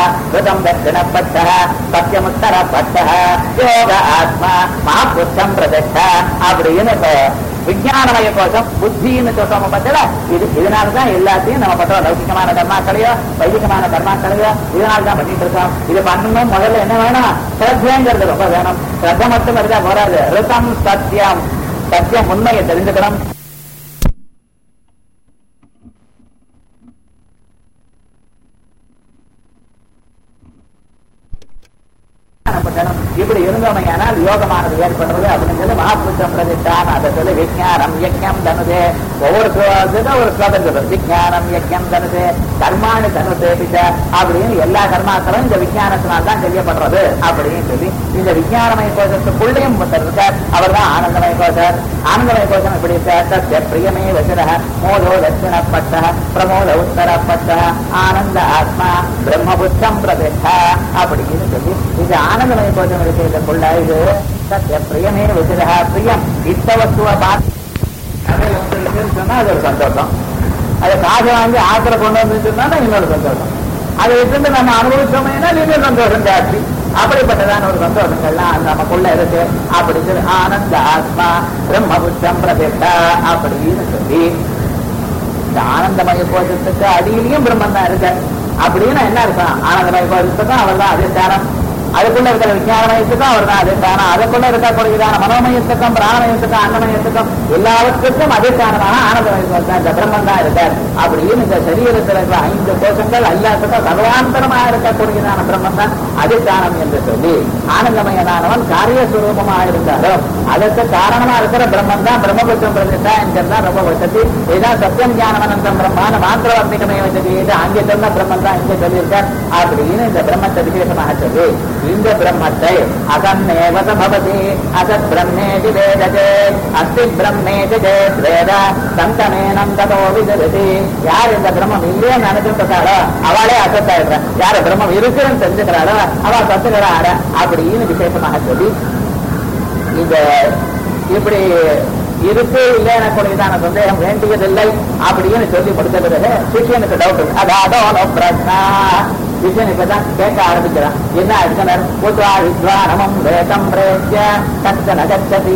தட்சிணப்பட்ட சத்தியமுத்தரப்பட்ட யோக ஆத்மா மகாபுத்தம் பிரதிஷ்ட அப்படின்னு இப்போ விஞ்ஞானமய கோஷம் புத்தின்னு சொல்றோம் பத்தில இது இதனாலதான் எல்லாத்தையும் நம்ம பண்றோம் லௌகிகமான கர்மாக்களையோ வைதிகமான கர்மாக்களையோ இதனால தான் பண்ணிட்டு இருக்கோம் இது பண்ணணும் முதல்ல என்ன வேணும் ஸ்ரத்தைங்கிறது ரொம்ப வேணும் ஸ்ரத்த மட்டும் இருந்தா போறாது ரிதம் சத்தியம் சத்தியம் உண்மையை தெரிஞ்சுக்கணும் பண்ணணும். இப்படி இருந்தோமையானால் யோகமானது ஏற்படுறது அப்படின்னு சொல்லி மகாபுருஷம் பிரதிஷ்டான அதை சொல்லி விஜயானம் யஜ்யம் தனுதே ஒவ்வொரு ஸ்லோகத்துக்கும் ஒரு ஸ்லோகம் சொல்றது விஜயானம் யஜ்யம் தனுதே கர்மானு தனுதே பிச்ச அப்படின்னு எல்லா கர்மாக்களும் இந்த விஜயானத்தினால் தான் செய்யப்படுறது அப்படின்னு சொல்லி இந்த விஜயானமய கோஷத்துக்குள்ளேயும் ஒருத்தர் இருக்கார் அவர் தான் ஆனந்தமய கோஷர் ஆனந்தமய கோஷம் எப்படி இருக்கார் தஸ்ய பிரியமே வசர மோதோ தட்சிணப்பட்ட பிரமோத உத்தரப்பட்ட ஆனந்த ஆத்மா பிரம்மபுத்தம் பிரதிஷ்டா அப்படின்னு சொல்லி இந்த இந்த ஆனந்தமய கோஷம் இருக்கு இதற்குள்ள இது சத்திய பிரியமே விசிறா பிரியம் இத்த வஸ்துவை பார்த்து கடையில் வந்து இருக்குன்னு சொன்னா அது ஒரு சந்தோஷம் அதை காசை வாங்கி ஆத்திர கொண்டு வந்து சொன்னா இன்னொரு சந்தோஷம் அதை வச்சுட்டு நம்ம அனுபவிச்சோமேனா இன்னொரு சந்தோஷம் ஜாஸ்தி அப்படிப்பட்டதான ஒரு சந்தோஷங்கள்லாம் நமக்குள்ள இருக்கு அப்படி சொல்லி ஆனந்த ஆத்மா பிரம்மபுத்தம் பிரதிஷ்டா அப்படின்னு சொல்லி இந்த ஆனந்தமய கோஷத்துக்கு அடியிலையும் பிரம்மன் தான் இருக்கு அப்படின்னு என்ன அர்த்தம் ஆனந்தமய கோஷத்துக்கும் அவர் தான் அதிஷ்டானம் அதுக்குள்ள இருக்கிற விஞ்ஞானமயத்துக்கும் அவர் தான் அதிஷ்டானம் அதுக்குள்ள இருக்கக்கூடியதான மனோமயத்துக்கும் பிராணமயத்துக்கும் அன்னமயத்துக்கும் எல்லாவற்றுக்கும் அதிஷ்டானமான ஆனந்தமய கோஷம் தான் இந்த பிரம்மன் தான் இருக்கார் அப்படின்னு இந்த சரீரத்தில் இருக்கிற ஐந்து கோஷங்கள் எல்லாத்துக்கும் சர்வாந்தரமாக இருக்கக்கூடியதான பிரம்மன் தான் அதிஷ்டானம் என்று சொல்லி ஆனந்தமயனானவன் காரியஸ்வரூபமாக இருந்தாலும் அதற்கு காரணமா இருக்கிற பிரம்மன் தான் பிரம்மபுத்தம் பிரதிஷ்டா என்கிறதா ரொம்ப வசதி இதுதான் சத்தியம் ஞானமனந்தம் பிரம்மான மாந்திரவர்த்திகமே வசதி இது அங்கே சொன்ன பிரம்மன் தான் இங்கே சொல்லியிருக்கார் அப்படின்னு இந்த பிரம்மத்தை விசேஷமாக சொல்லி இந்த பிரம்மத்தை அகன்னேவ பவதி அசத் பிரம்மேதி வேதஜே அஸ்தி பிரம்மேதி சேத் வேத சந்தமேனம் ததோ விததி யார் இந்த பிரம்மம் இல்லையே நினைச்சிருக்காளோ அவளே அசத்தாயிடுறான் யார் பிரம்மம் இருக்குன்னு தெரிஞ்சுக்கிறாளோ அவ சத்துக்கிறாட அப்படின்னு விசேஷமாக சொல்லி இந்த இப்படி இருக்கு இல்லைன்னு கூடியதான சந்தேகம் வேண்டியதில்லை அப்படின்னு சொல்லி கொடுத்த பிறகு சிஷியனுக்கு டவுட் அதாதோ பிரச்சனா சிஷியன் இப்பதான் கேட்க ஆரம்பிக்கிறான் என்ன அர்ச்சனர் புத்வா வித்வானமம் வேதம் பிரேத்திய கச்சன கச்சதி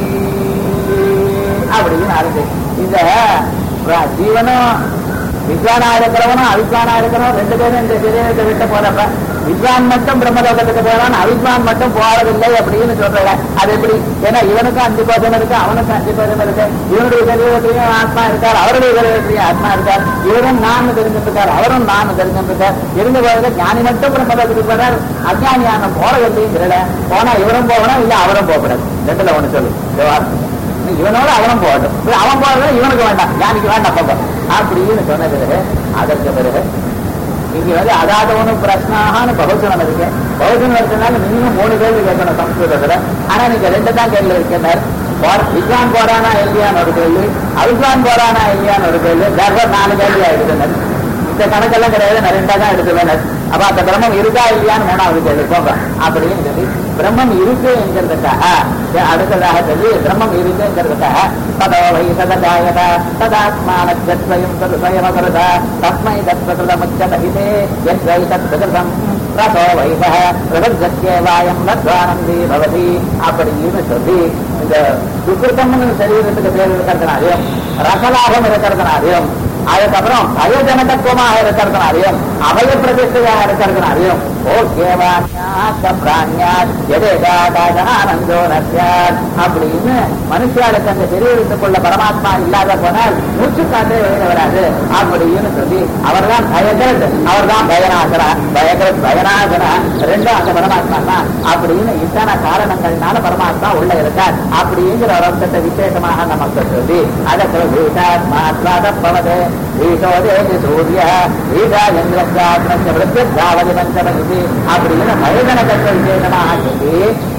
அப்படின்னு ஆரம்பி இந்த ஜீவனும் வித்வானா இருக்கிறவனும் அவித்வானா இருக்கிறவனும் ரெண்டு பேரும் இந்த சரீரத்தை விட்டு போறப்ப வித்வான் மட்டும் பிரம்மலோகத்துக்கு போறான் அவித்வான் மட்டும் போறதில்லை அப்படின்னு சொல்றாங்க அது எப்படி ஏன்னா இவனுக்கும் அஞ்சு கோஷம் இருக்கு அவனுக்கும் அஞ்சு கோஷம் இருக்கு இவனுடைய சரீரத்திலையும் ஆத்மா இருக்கார் அவருடைய சரீரத்திலையும் ஆத்மா இருக்கார் இவரும் நான் தெரிஞ்சிருக்கார் அவரும் நான் தெரிஞ்சிருக்கார் இருந்து போறது ஞானி மட்டும் பிரம்மலோகத்துக்கு போறார் அஜானியான போறதில்லைங்கிறல போனா இவரும் போகணும் இல்ல அவரும் போகக்கூடாது ரெண்டுல ஒண்ணு சொல்லு ஜவாப் இவனோட அவனும் போகட்டும் இப்ப அவன் போறது இவனுக்கு வேண்டாம் ஞானிக்கு வேண்டாம் போக அப்படின்னு சொன்ன பிறகு அதற்கு பிறகு இங்க வந்து அதாதவனு பிரச்சனாகான்னு பகுஜனம் இருக்கு பகுஜனம் இருக்கிறதுனால மினிமம் மூணு கேள்வி கேட்கணும் சம்ஸ்கிருதத்துல ஆனா நீங்க ரெண்டு தான் கேள்வி இருக்கிறார் வித்வான் போறானா இல்லையான்னு ஒரு கேள்வி அவித்வான் போறானா இல்லையான்னு ஒரு கேள்வி தர்மர் நாலு கேள்வி ஆயிடுது இந்த கணக்கெல்லாம் கிடையாது நான் ரெண்டா தான் எடுத்துவேன் அப்ப அந்த பிரம்மம் இருக்கா இல்லையான்னு மூணாவது கேள்வி போங்க அப்படின்னு சொல்லி பிரம்மம் இருக்கு என்கிறதுக்காக அடுத்ததாக சொல்லி பிரம்மம் இருக்குங்கிறதுக்காக ததோ வை சதஜாயத ததாத்மானத்வயம் தது ஸ்வயமகருத தஸ்மை தத்வகிருத முச்சதஹிதே யத்வை தத்வகிருதம் ரசோ வைப பிரபஞ்சத்யேவாயம் நத்வானந்தி பவதி அப்படின்னு சொல்லி இந்த சுக்கிருத்தம்னு சரீரத்துக்கு பேர் இருக்கிறதுனாலையும் ரசலாபம் இருக்கிறதுனாலையும் அதுக்கப்புறம் பயஜனகத்துவமாக இருக்கிறதுனாலையும் அபய பிரதிஷ்டையாக இருக்கிறதுனாலையும் ஓ கேவான்யாத்த பிராணியாத் எதேகாதானந்தோ நசியாத் அப்படின்னு மனுஷாளுக்கு அந்த சரீரத்துக்குள்ள பரமாத்மா இல்லாத போனால் மூச்சு காற்றே வெளியில வராது அப்படின்னு சொல்லி அவர்தான் பயகரத் அவர்தான் பயனாசரா பயகரத் பயனாசரா ரெண்டும் அந்த பரமாத்மா தான் அப்படின்னு இத்தனை காரணங்கள்னால பரமாத்மா உள்ள இருக்கார் அப்படிங்கிற ஒரு அர்த்தத்தை விசேஷமாக நமக்கு சொல்லி அதற்கு வீட்டாத்மாத்வாத பவதே வீட்டோதேதி சூரிய வீடா எந்திரசாத்திரஞ்ச விருத்தாவதி பஞ்சபதி அப்படின்னு பயகனகத்தை விசேஷமாக சொல்லி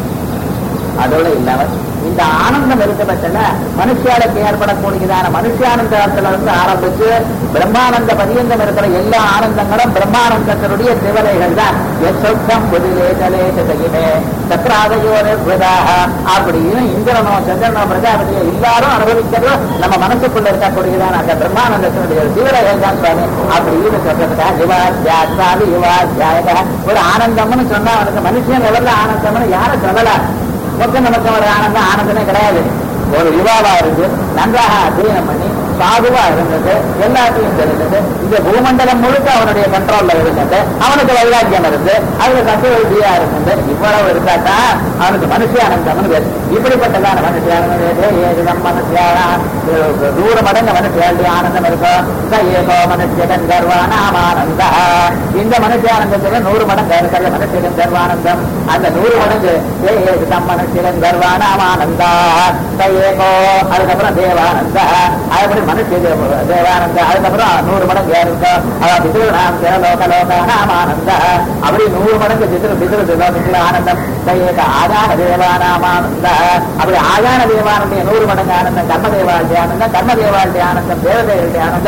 அதோட இல்லாமல் இந்த ஆனந்தம் இருக்க பட்சத்துல மனுஷியாளுக்கு ஏற்படக்கூடியதான மனுஷியானந்தத்துல இருந்து ஆரம்பிச்சு பிரம்மானந்த பரியந்தம் இருக்கிற எல்லா ஆனந்தங்களும் பிரம்மானந்தத்தினுடைய திவலைகள் தான் சொத்தம் புதிலே கலேச செய்யுமே சக்கராதையோ நிர்வதாக அப்படின்னு இந்திரனோ சந்திரனோ பிரஜாபதியோ எல்லாரும் அனுபவிக்கிறது நம்ம மனசுக்குள்ள இருக்கக்கூடியதான அந்த பிரம்மானந்தத்தினுடைய திவலைகள் தான் சுவாமி அப்படின்னு சொல்றதுக்கா யுவாத்தியாத்மாவி யுவாத்தியாயக ஒரு ஆனந்தம்னு சொன்னா அவனுக்கு மனுஷன் எவ்வளவு ஆனந்தம்னு யாரும் சொல்லல மொத்தம் நமக்கு ஒரு ஆனந்தம் ஆனந்தமே கிடையாது ஒரு யுவாவா இருந்து நன்றாக அத்தியனம் பண்ணி சாதுவா இருந்தது எல்லாத்தையும் தெரிந்தது இந்த பூமண்டலம் முழுக்க அவனுடைய கண்ட்ரோல்ல இருந்தது அவனுக்கு வைராக்கியம் இருந்து அதுல சத்துவதியா இருந்தது இவ்வளவு இருந்தாட்டா அவனுக்கு மனுஷியானந்தம்னு பேர் இப்படிப்பட்டதான மனுஷியானந்தம் ஏதுதம் மனுஷியானா தூர மடங்கு மனுஷியாளுடைய ஆனந்தம் இருக்கும் ச ஏகோ மனுஷன் கர்வானாமானந்தா இந்த மனுஷியானந்தத்துல நூறு மடங்கு இருக்கிற மனுஷன் கர்வானந்தம் அந்த நூறு மடங்கு ஏ ஏதுதம் மனுஷன் கர்வானாமானந்தா ச ஏகோ அதுக்கப்புறம் தேவானந்தா அதுபடி மனுஷ தேவானந்த அதுக்கப்புறம் நூறு மடங்கு இருக்கும் அதாவது பிதிருநாம் லோக லோக நாமானந்த அப்படி நூறு மடங்கு பிதிரு பிதிரு லோகத்தில் ஆனந்தம் கையேக ஆதான தேவானாமானந்த அப்படி ஆதான தேவானந்தைய நூறு மடங்கு ஆனந்தம் கர்ம தேவாளுடைய ஆனந்தம் கர்ம தேவாளுடைய ஆனந்தம் தேவதேவருடைய ஆனந்தம்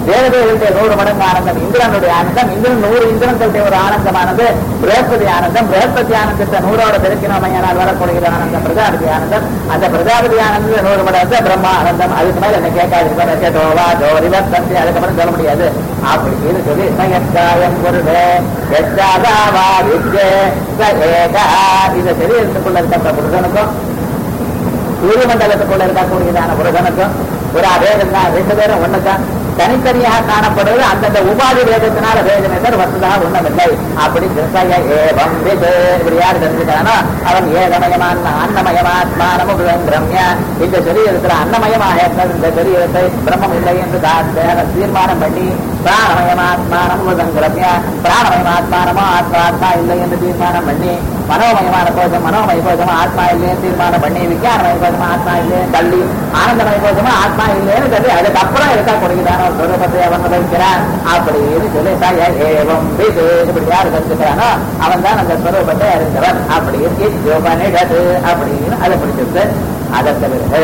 தேவதைகளுடைய நூறு மடங்கு ஆனந்தம் இந்திரனுடைய ஆனந்தம் இந்திரன் நூறு இந்திரனுடைய ஒரு ஆனந்தமானது பிரகஸ்பதி ஆனந்தம் பிரகஸ்பதி ஆனந்தத்தை நூறோட பெருக்கினமையானால் வரக்கூடிய ஆனந்தம் பிரஜாபதி ஆனந்தம் அந்த பிரஜாபதி ஆனந்தம் நூறு மடங்கு பிரம்மா ஆனந்தம் அதுக்கு மேல என்ன கேட்காது ரஜதோவா ஜோரிவத்தந்தி அதுக்கப்புறம் சொல்ல முடியாது அப்படின்னு சொல்லி சயத்தாயம் குருவே எச்சாதாவா வித்யே ச ஏகா இந்த சரீரத்துக்குள்ள இருக்க புருஷனுக்கும் சூரிய மண்டலத்துக்குள்ள இருக்கக்கூடியதான புருஷனுக்கும் ஒரு அபேதம் தான் ரெண்டு பேரும் ஒண்ணுதான் தனித்தனியாக காணப்படுவது அந்தந்த உபாதி வேதத்தினால வேதம் என்ற வசதா ஒண்ணுமில்லை அப்படி திருசய ஏவம் விது இப்படி யார் தெரிஞ்சுக்கிறானோ அவன் ஏகமயமான அன்னமயமாத்மானமு பிரம்ய இந்த சரீரத்தில் அன்னமயமாக இருந்தது இந்த சரீரத்தை பிரம்மம் இல்லை என்று தான் தீர்மானம் பண்ணி பிராணமயமாத்மானம் பிரம்ய பிராணமயமாத்மானமோ ஆத்மா ஆத்மா இல்லை என்று தீர்மானம் பண்ணி மனோமயமான கோஷம் மனோமய கோஷமா ஆத்மா இல்லைன்னு தீர்மானம் பண்ணி விஞ்ஞானமய கோஷமா ஆத்மா இல்லைன்னு தள்ளி ஆனந்தமய கோஷமா ஆத்மா இல்லைன்னு தள்ளி அதுக்கப்புறம் இருக்கா கொடுக்கிறானோ ஸ்வரூபத்தை அவன் வைக்கிறான் அப்படின்னு சொல்லி சாய ஏவம் வீடு இப்படி யாரு கற்றுக்கிறானோ அவன் தான் அந்த ஸ்வரூபத்தை அறிந்தவன் அப்படின்னு யோகானிடது அப்படின்னு அதை பிடிச்சிருக்கு அதை தவிர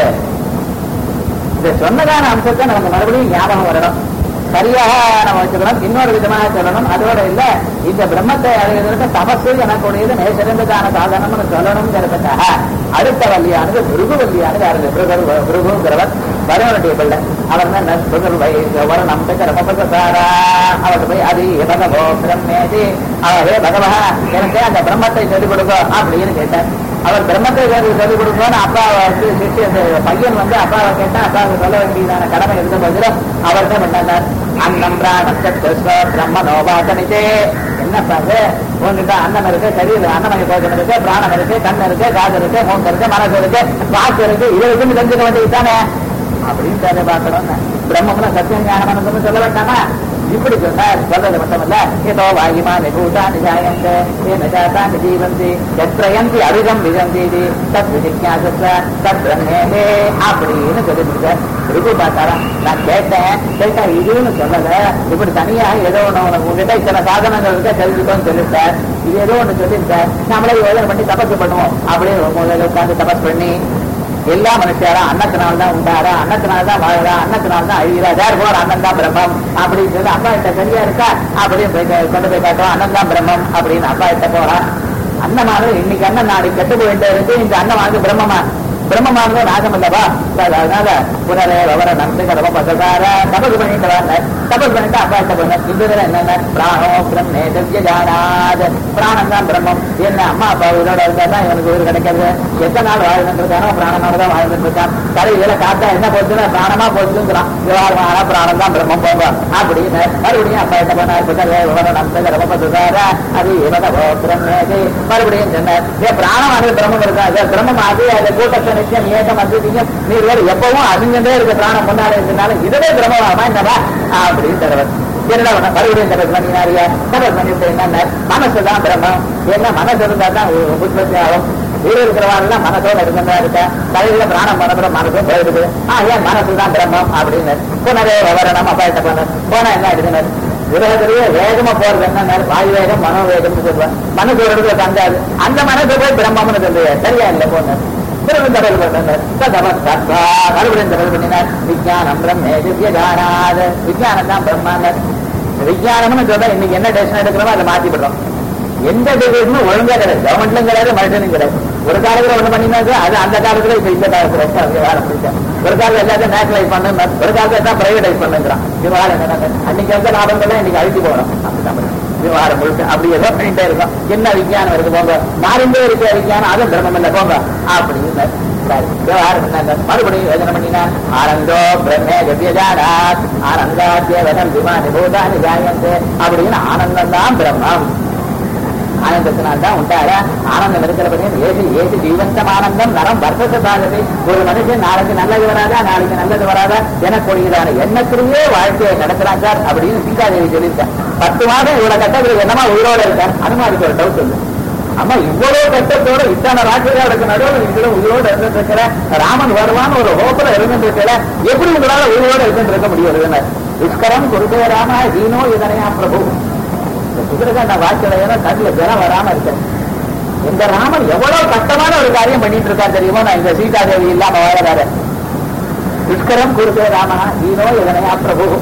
இந்த சொன்னதான அம்சத்தை நமக்கு மறுபடியும் ஞாபகம் வரணும் சரியாக நம்ம வச்சுக்கணும் இன்னொரு விதமாக சொல்லணும் அதோட இல்ல இந்த பிரம்மத்தை அடைவதற்கு தபசு எனக்கூடியது நேசிறந்ததான சாதனம்னு சொல்லணுங்கிறதுக்காக அடுத்த வள்ளியானது பிருகுவல்லியானது யாரு பிருகர் பிருகுங்கிறவர் வருவனுடைய பிள்ளை அவர் தான் பிருகர் வரணம் ரமபசாரா அவர்கிட்ட போய் அது எபகவோ பிரம்மேதி அவரே பகவா எனக்கு அந்த பிரம்மத்தை சொல்லிக் கொடுக்கோ அப்படின்னு கேட்டார் அவர் பிரம்மத்தை சொல்லிக் கொடுக்கணும்னு அப்பா வந்து சிஷ்ய பையன் வந்து அப்பாவை கேட்டா அப்பாவுக்கு சொல்ல வேண்டியதான கடமை இருந்த போதிலும் அவர் தான் பண்ணார் அன்னம் பிராணத்தை பிரம்மனோபாசனிச்சே என்னப்பா அது உங்ககிட்ட அன்னம் இருக்கு சரீரம் அன்னமய கோஷம் இருக்கு பிராணம் இருக்கு கண் இருக்கு காது இருக்கு மூக்கு இருக்கு மனசு இருக்கு வாக்கு இருக்கு இது இருக்குன்னு தெரிஞ்சுக்க வேண்டியது தானே அப்படின்னு தானே பார்க்கணும் பிரம்மம்னா சத்தியம் ஞானம் சொல்ல வேண்டாமா இப்படி சொன்னார் சொல்றது மட்டுமல்ல ஏதோ வாயுமா நிபூதானி ஜாயந்த ஏன ஜாதானி ஜீவந்தி எத்ரயந்தி அருகம் விஜந்தி தத் விஜிஜாசத்த தத் பிரம்மேலே அப்படின்னு சொல்லிட்டு இருக்கு பார்த்தாரா நான் கேட்டேன் கேட்டா இதுன்னு சொல்லல இப்படி தனியா ஏதோ ஒண்ணு உனக்கு உங்ககிட்ட இத்தனை சாதனங்கள் இருக்க தெரிஞ்சுக்கோன்னு சொல்லிட்டார் இது ஏதோ ஒண்ணு சொல்லியிருக்கார் நம்மளே யோஜனை பண்ணி தபசு பண்ணுவோம் அப்படியே முதல்ல உட்காந்து தபஸ் பண்ணி எல்லா மனுஷாரும் அன்னத்தினால தான் உண்டாரா அன்னத்தினால தான் வாழறா அன்னத்தினால தான் அழிகிறா தேர் போற அண்ணன் தான் பிரம்மம் அப்படின்னு சொல்லி அப்பா கிட்ட சரியா இருக்கா அப்படின்னு போய் கொண்டு போய் காட்டும் அண்ணன் தான் பிரம்மம் அப்படின்னு அப்பா கிட்ட போறான் அன்னமானது இன்னைக்கு அண்ணன் நாளைக்கு கெட்டு போயிட்டு இருக்கு இந்த அன்னமானது பிரம்மமா பிரம்மமானது நாசம் அல்லவா அதனால புனரே விவர நம்பிக்கை ரொம்ப பசகார தபஸ் பண்ணிட்டு வர தபஸ் பண்ணிட்டு அப்பா கிட்ட போன இந்த என்னென்ன பிராணோ பிரம்மே திவ்ய ஜானாத் பிராணம் தான் பிரம்மம் என்ன அம்மா அப்பா உயிரோட இருந்தா தான் இவனுக்கு உயிர் கிடைக்கிறது எத்தனை நாள் வாழ்ந்துட்டு இருக்கானோ பிராணனோட தான் வாழ்ந்துட்டு இருக்கான் கடையில காத்தா என்ன போச்சுன்னா பிராணமா போச்சுங்கிறான் விவகாரம் ஆனா பிராணம் தான் பிரம்மம் போங்க அப்படின்னு மறுபடியும் அப்பா கிட்ட போனார் புனரே விவர நம்பிக்கை ரொம்ப பசகார அது இவனவோ பிரம்மேதி மறுபடியும் சொன்னார் ஏ பிராணமானது பிரம்மம் இருக்கா அது பிரம்மம் அது அது கூட்டத்தை நிச்சயம் ஏகம் அசிதியம் நீ வேறு எப்பவும் அசிங்கமே இருக்க பிராணம் கொண்டாட இருக்கிறனால இதுவே பிரம்மமா என்னவா அப்படின்னு தருவர் என்னடா பண்ண மறுபடியும் தபஸ் பண்ணினாரியா தபஸ் பண்ணிட்டு என்ன மனசுதான் பிரம்மம் என்ன மனசு இருந்தா தான் உற்பத்தி ஆகும் உயிர் இருக்கிறவாள் மனசோட இருந்தா இருக்க தலையில பிராணம் பண்ண மனசும் போயிடுது ஆ ஏன் மனசுதான் பிரம்மம் அப்படின்னு புனரே விவரணம் அப்பா கிட்ட போன போனா என்ன எடுத்துனர் உலகத்திலேயே வேகமா போறது என்ன வாயு வேகம் மனோ வேகம்னு சொல்லுவேன் மனசு ஒரு இடத்துல தங்காது அந்த மனசு போய் பிரம்மம்னு சொல்லுவேன் சரியா இல்லை போன திரும்ப தபல் பண்ணார் மறுபடியும் தபல் பண்ணினார் விஜயானம் பிரம்மே திவ்யஜானாத் விஜயானம் தான் பிரம்மாண்டர் விஜயானம்னு சொல்றா இன்னைக்கு என்ன டெசிஷன் எடுக்கிறோமோ அதை மாத்தி விடுறோம் எந்த டிவிஷனும் ஒழுங்கா கிடையாது கவர்மெண்ட்லும் கிடையாது மனுஷனும் கிடையாது ஒரு காலத்துல ஒண்ணு பண்ணினாங்க அது அந்த காலத்துல இப்ப இந்த காலத்துல விவகாரம் பிடிச்சேன் ஒரு காலத்துல எல்லாத்தையும் நேஷனலைஸ் பண்ணு ஒரு காலத்துல தான் பிரைவேடைஸ் பண்ணுங்கிறான் விவகாரம் என்ன அன்னைக்கு வந்து லாபங்கள்லாம் இன்னைக்கு அழிச்சு போகணும் அப்படிதான் பண்ணுறோம். விவகாரம் முழுக்க அப்படி ஏதோ பண்ணிட்டே இருக்கும் என்ன விஞ்ஞானம் இருக்கு போங்க மாறிண்டே இருக்க விஞ்ஞானம் அதுவும் பிரம்மம் இல்ல போங்க அப்படின்னு சரி, விவகாரம் என்னங்க மறுபடியும் யோஜனை பண்ணினா ஆனந்தோ பிரம்மே திவ்யஜானாத் ஆனந்தாத்யவனம் விமானி பூதானி ஜாயந்தே அப்படின்னு ஆனந்தம் தான் பிரம்மம் ஆனந்தத்தினால் தான் உண்டார ஆனந்தம் இருக்கிறபடியே ஏசு ஏசு ஜீவந்தம் ஆனந்தம் நரம் வர்த்தத்தை பாகத்தை ஒரு மனுஷன் நாளைக்கு நல்லது வராதா நாளைக்கு நல்லது வராதா எனக்கூடியதான எண்ணத்திலேயே வாழ்க்கையை நடத்துறான் சார் அப்படின்னு சீதாதேவி சொல்லியிருக்கேன் பத்து மாதம் இவ்வளவு கட்டத்தில் என்னமா உயிரோட இருக்கேன் அனுமாருக்கு ஒரு டவுட் இருக்கு ஆமா இவ்வளவு கஷ்டத்தோட இத்தனை ராட்சர்களுக்கு நடுவில் இருக்கிற உயிரோட இருந்துட்டு இருக்கிற ராமன் வருவான்னு ஒரு ஹோப்பல இருந்துட்டு இருக்கிற எப்படி உங்களால உயிரோட இருந்துட்டு இருக்க முடியாது துஷ்கரம் குருதே ராம ஹீனோ இதனையா பிரபு இந்த குதிரைகாண்ட வாக்கியம் கண்ணுல ஜனம் வராம இருக்கு இந்த ராமன் எவ்வளவு கஷ்டமான ஒரு காரியம் பண்ணிட்டு இருக்கார் தெரியுமோ நான் இந்த சீதாதேவி இல்லாம வாழறாரு துஷ்கரம் குருதே ராம ஹீனோ இதனையா பிரபு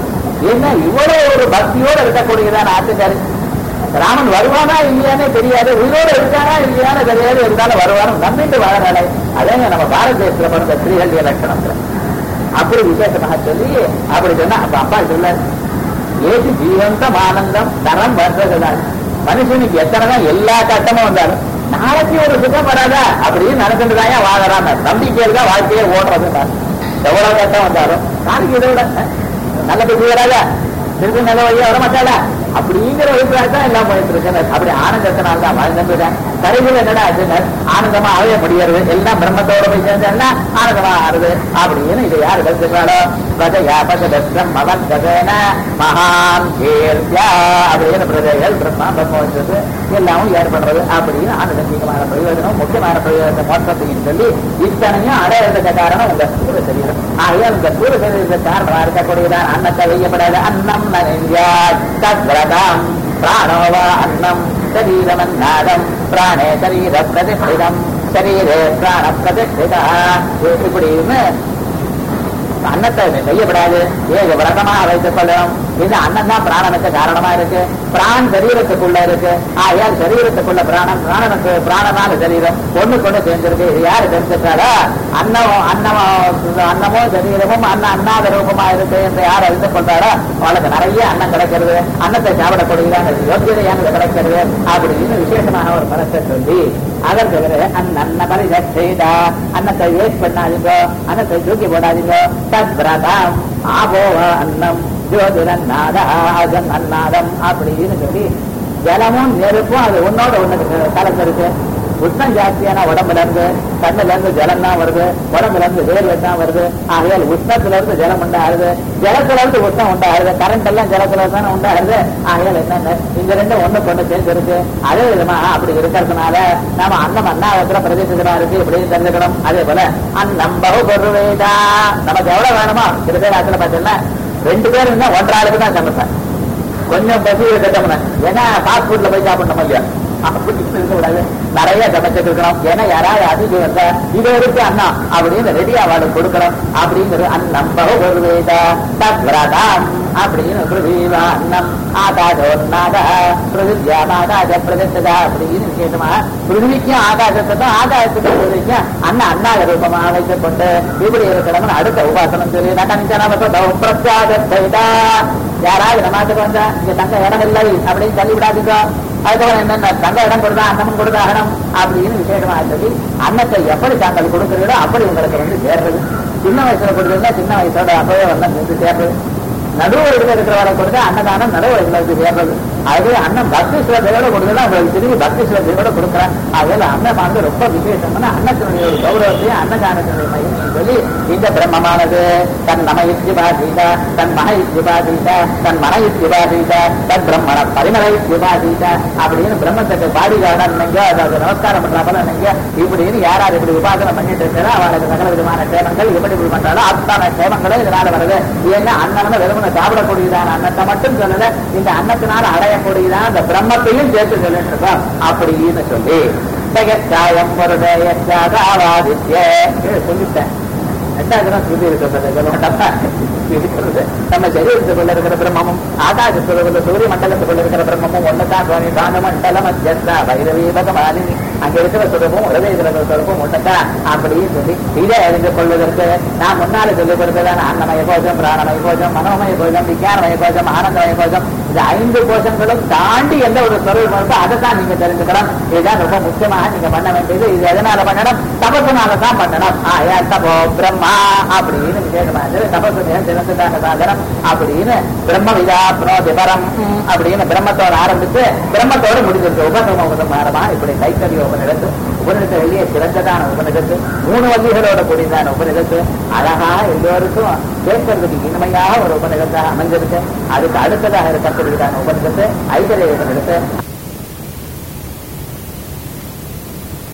என்ன இவ்வளவு ஒரு பக்தியோட இருக்கக்கூடியதான ஆத்துக்காரு ராமன் வருவானா இல்லையானே தெரியாது உயிரோட இருக்கானா இல்லையானே தெரியாது இருந்தாலும் வருவானும் நம்பிட்டு வாழறாளே அதே நம்ம பாரத தேசத்துல பிறந்த ஸ்ரீஹல்லிய லட்சணத்துல அப்படி விசேஷமாக சொல்லி அப்படி சொன்னா அப்ப அப்பா சொல்ல ஏது ஜீவந்தம் ஆனந்தம் தரம் வர்றதுதான் மனுஷனுக்கு எத்தனைதான் எல்லா கட்டமும் வந்தாலும் நாளைக்கு ஒரு சுகம் வராதா அப்படின்னு நினைச்சுட்டுதான் வாழறான் நம்பிக்கையில் தான் வாழ்க்கையே ஓடுறது எவ்வளவு கட்டம் வந்தாலும் நாளைக்கு இதை விட நல்ல புத்தி வராதா திருப்பி நல்ல வழியா வர மாட்டாளா அப்படிங்கிற அபிப்பிராயம் தான் எல்லாம் போயிட்டு இருக்கு அப்படி ஆனந்தத்தினால தான் வாழ்ந்துட்டேன் கரைகள் என்னடா ஆச்சுன்னா ஆனந்தமா ஆகவே முடியாது எல்லாம் பிரம்மத்தோட போய் சேர்ந்தா ஆனந்தமா ஆறுது அப்படின்னு இது யாரு கற்றுக்கிறாளோ பிரஜயா பகதம் மகன் கதேன மகான் கீர்த்தியா அப்படின்னு பிரஜைகள் பிரம்மா பிரம்மோச்சது எல்லாமும் ஏற்படுறது அப்படின்னு ஆனந்தமான பிரயோஜனம் முக்கியமான பிரயோஜனம் மோட்சத்தையும் சொல்லி இத்தனையும் அடையிறதுக்கு காரணம் உங்க சூர சரீரம் ஆகையால் இந்த சூர சரீரத்துக்கு காரணமா இருக்கக்கூடியதான் அன்னத்தை வைக்கப்படாத அன்னம் நனைஞ்சா தத்ரதாம் பிராணோவா அன்னம் சரீரமன்னாதம் பிராணே சரீர பிரதிஷ்டிதம் சரீரே பிராண பிரதிஷ்டிதா இப்படின்னு அன்னத்தை செய்யப்படாது ஏக விரதமாக வைத்துக் கொள்ளணும் இது அன்னம் தான் பிராணனுக்கு காரணமா இருக்கு பிரான் சரீரத்துக்குள்ள இருக்கு ஆயால் சரீரத்துக்குள்ள பிராணம் பிராணனுக்கு பிராணனான சரீரம் ஒண்ணு கொண்டு சேர்ந்திருக்கு இது யாரு தெரிஞ்சுட்டாரா அன்னமோ அன்னமோ அன்னமோ சரீரமும் அன்ன அன்னாத ரூபமா இருக்கு என்று யார் அறிந்து கொண்டாரோ அவளுக்கு நிறைய அன்னம் கிடைக்கிறது அன்னத்தை சாப்பிடக்கூடியதான யோகியதை எனக்கு கிடைக்கிறது அப்படின்னு விசேஷமான ஒரு பலத்தை சொல்லி அதற்கு பிறகு அன்ன பரிதா அன்னத்தை வேஸ்ட் பண்ணாதீங்க அன்னத்தை தூக்கி போடாதீங்க தத் பிரதம் ஆபோவ அன்னம் ஜோதிரநாத அஜன் அன்னாதம் அப்படின்னு சொல்லி ஜலமும் நெருப்பும் அது ஒன்னோட ஒண்ணு கலந்துருக்கு உஷ்ணம் ஜாஸ்தியான உடம்புல இருந்து கண்ணுல இருந்து ஜலம் தான் வருது உடம்புல இருந்து வேர்வை தான் வருது ஆகையால் உஷ்ணத்துல இருந்து ஜலம் உண்டாகுது ஜலத்துல இருந்து உஷ்ணம் உண்டாகுது கரண்ட் எல்லாம் ஜலத்துல தானே உண்டாகுது ஆகையால் என்னென்ன இந்த ரெண்டும் ஒண்ணு கொண்டு சேர்ந்துருக்கு அதே விதமா அப்படி இருக்கிறதுனால நாம அன்னம் அன்னாவத்துல பிரதேசமா இருக்கு இப்படின்னு தெரிஞ்சுக்கணும் அதே போல அன்னம் பகு பொருவேதா நமக்கு எவ்வளவு வேணுமோ சில பேர் ஆத்துல பார்த்தீங்கன்னா ரெண்டு பேர் இருந்தா ஒன்றாளுக்கு தான் சமைப்பேன் கொஞ்சம் பசி கட்டமுன ஏன்னா ஃபாஸ்ட் ஃபுட்ல போய் சாப்பிடணும் இல்லையா அப்படின்னு இருக்கக்கூடாது நிறைய சமைச்சிட்டு இருக்கணும் ஏன்னா யாராவது அதிகம் இருந்தா இது இருக்கு அண்ணா அப்படின்னு ரெடி அவளுக்கு கொடுக்கணும் அப்படிங்கிறது அன்னம் பகுவேதா தத்ரதாம் அப்படின்னு பிருதீவா அன்னம் ஆகாசோன்னாத பிருதித்யா ஆகாச பிரதிஷ்டதா அப்படின்னு விசேஷமா பிருதிவிக்கும் ஆகாசத்துக்கும் ஆகாசத்துக்கும் பிருதிக்கும் அண்ணன் அண்ணாத ரூபமாக வைத்துக் கொண்டு இப்படி இருக்கணும்னு அடுத்த உபாசனம் சொல்லி நகஞ்சனமசோ பிரத்யாகத்தைதா யாராவது நமாத்துக்கு வந்தா இங்க தங்க இடம் இல்லை அப்படின்னு சொல்லி விடாதீங்க அதுக்கப்புறம் என்னென்ன தங்க இடம் கொடுத்தா அன்னமும் கொடுத்தாகணும் அப்படின்னு விசேஷமா சொல்லி அன்னத்தை எப்படி தாங்கள் கொடுக்குறீங்களோ அப்படி உங்களுக்கு வந்து சேர்றது சின்ன வயசுல கொடுத்தீங்கன்னா சின்ன வயசோட அப்பவே வந்து வந்து சேர்றது நடுவு வயசுல இருக்கிறவரை கொடுத்தா அன்னதானம் நடுவு வயசுல வந்து சேர்றது அது அண்ணன் பக்தி சிரத்தையோட கொடுத்தா உங்களுக்கு திரும்பி பக்தி சிரத்தையோட கொடுக்குறேன் அதில் அன்னம் வந்து ரொம்ப விசேஷம்னா அன்னத்தினுடைய ஒரு கௌரவத்தையும் அன்னதானத்தினுடைய மகிமையும் சொல்லி இந்த பிரம்மமானது தன் நம இத்திபாதீத தன் மன இத்திபாதீத தன் மன இத்திபாதீத தன் பிரம்மண பரிமள இத்திபாதீத அப்படின்னு பிரம்மத்துக்கு பாடிகாரன் என்னங்க அதாவது நமஸ்காரம் பண்றாப்பல என்னங்க இப்படின்னு யார் யார் இப்படி உபாசனம் பண்ணிட்டு இருக்கிறா அவளுக்கு சகல விதமான சேமங்கள் எப்படி இப்படி பண்றாலும் அத்தனை சேமங்களும் இதனால வருது ஏன்னா அன்னம்னு வெறுமனை சாப்பிடக்கூடியதான அன்னத்தை மட்டும் சொல்லல இந்த அன்னத்தினால அடையக்கூடியதான அந்த பிரம்மத்தையும் சேர்த்து சொல்லிட்டு இருக்கோம் அப்படின்னு சொல்லி ஜெகச்சாயம் பொருடைய சொல்லிட்டேன் ரெண்டாவது சுருதி இருக்கிறது நம்ம சரீரத்துக்குள்ள இருக்கிற பிரம்மமும் ஆகாசத்துக்குள்ள சூரிய மண்டலத்துக்குள்ள இருக்கிற பிரம்மமும் ஒன்னதான் சுவாமி காந்த மண்டலம் அத்தியஸ்தா வைரவி பகவானினி அங்க இருக்கிற சுரூபம் உலக சுரூபம் ஒன்னதான் அப்படின்னு சொல்லி இதை அறிந்து கொள்வதற்கு நான் முன்னால சொல்லிக் கொடுத்ததான அன்னமய கோஷம் பிராணமய கோஷம் மனோமய கோஷம் விஞ்ஞானமய கோஷம் ஆனந்தமய கோஷம் இந்த ஐந்து கோஷங்களும் தாண்டி எந்த ஒரு ஸ்வரூபம் இருக்கோ அதை தான் நீங்க தெரிஞ்சுக்கணும் இதுதான் ரொம்ப முக்கியமாக நீங்க பண்ண வேண்டியது இது எதனால பண்ணணும் தபசுனால தான் பண்ணணும் ஆயா தபோ பிரம்மா அப்படின்னு விசேஷமா இருந்தது தபசு சிறந்ததான சாதனம் அப்படின்னு பிரம்ம விதா புரோதிபரம் அப்படின்னு பிரம்மத்தோட ஆரம்பித்து பிரம்மத்தோட முடிஞ்சிருக்கு உபசம உபசமாரமா இப்படி கைத்தறிய உபநிடத்து உபநிடத்து வெளியே சிறந்ததான உபநிடத்து மூணு வகைகளோட கூடியதான உபநிடத்து அழகா எல்லோருக்கும் கேட்கறதுக்கு இனிமையாக ஒரு உபநிடத்தாக அமைஞ்சிருக்கு அதுக்கு அடுத்ததாக இருக்கக்கூடியதான உபநிடத்து ஐதரிய உபநிடத்து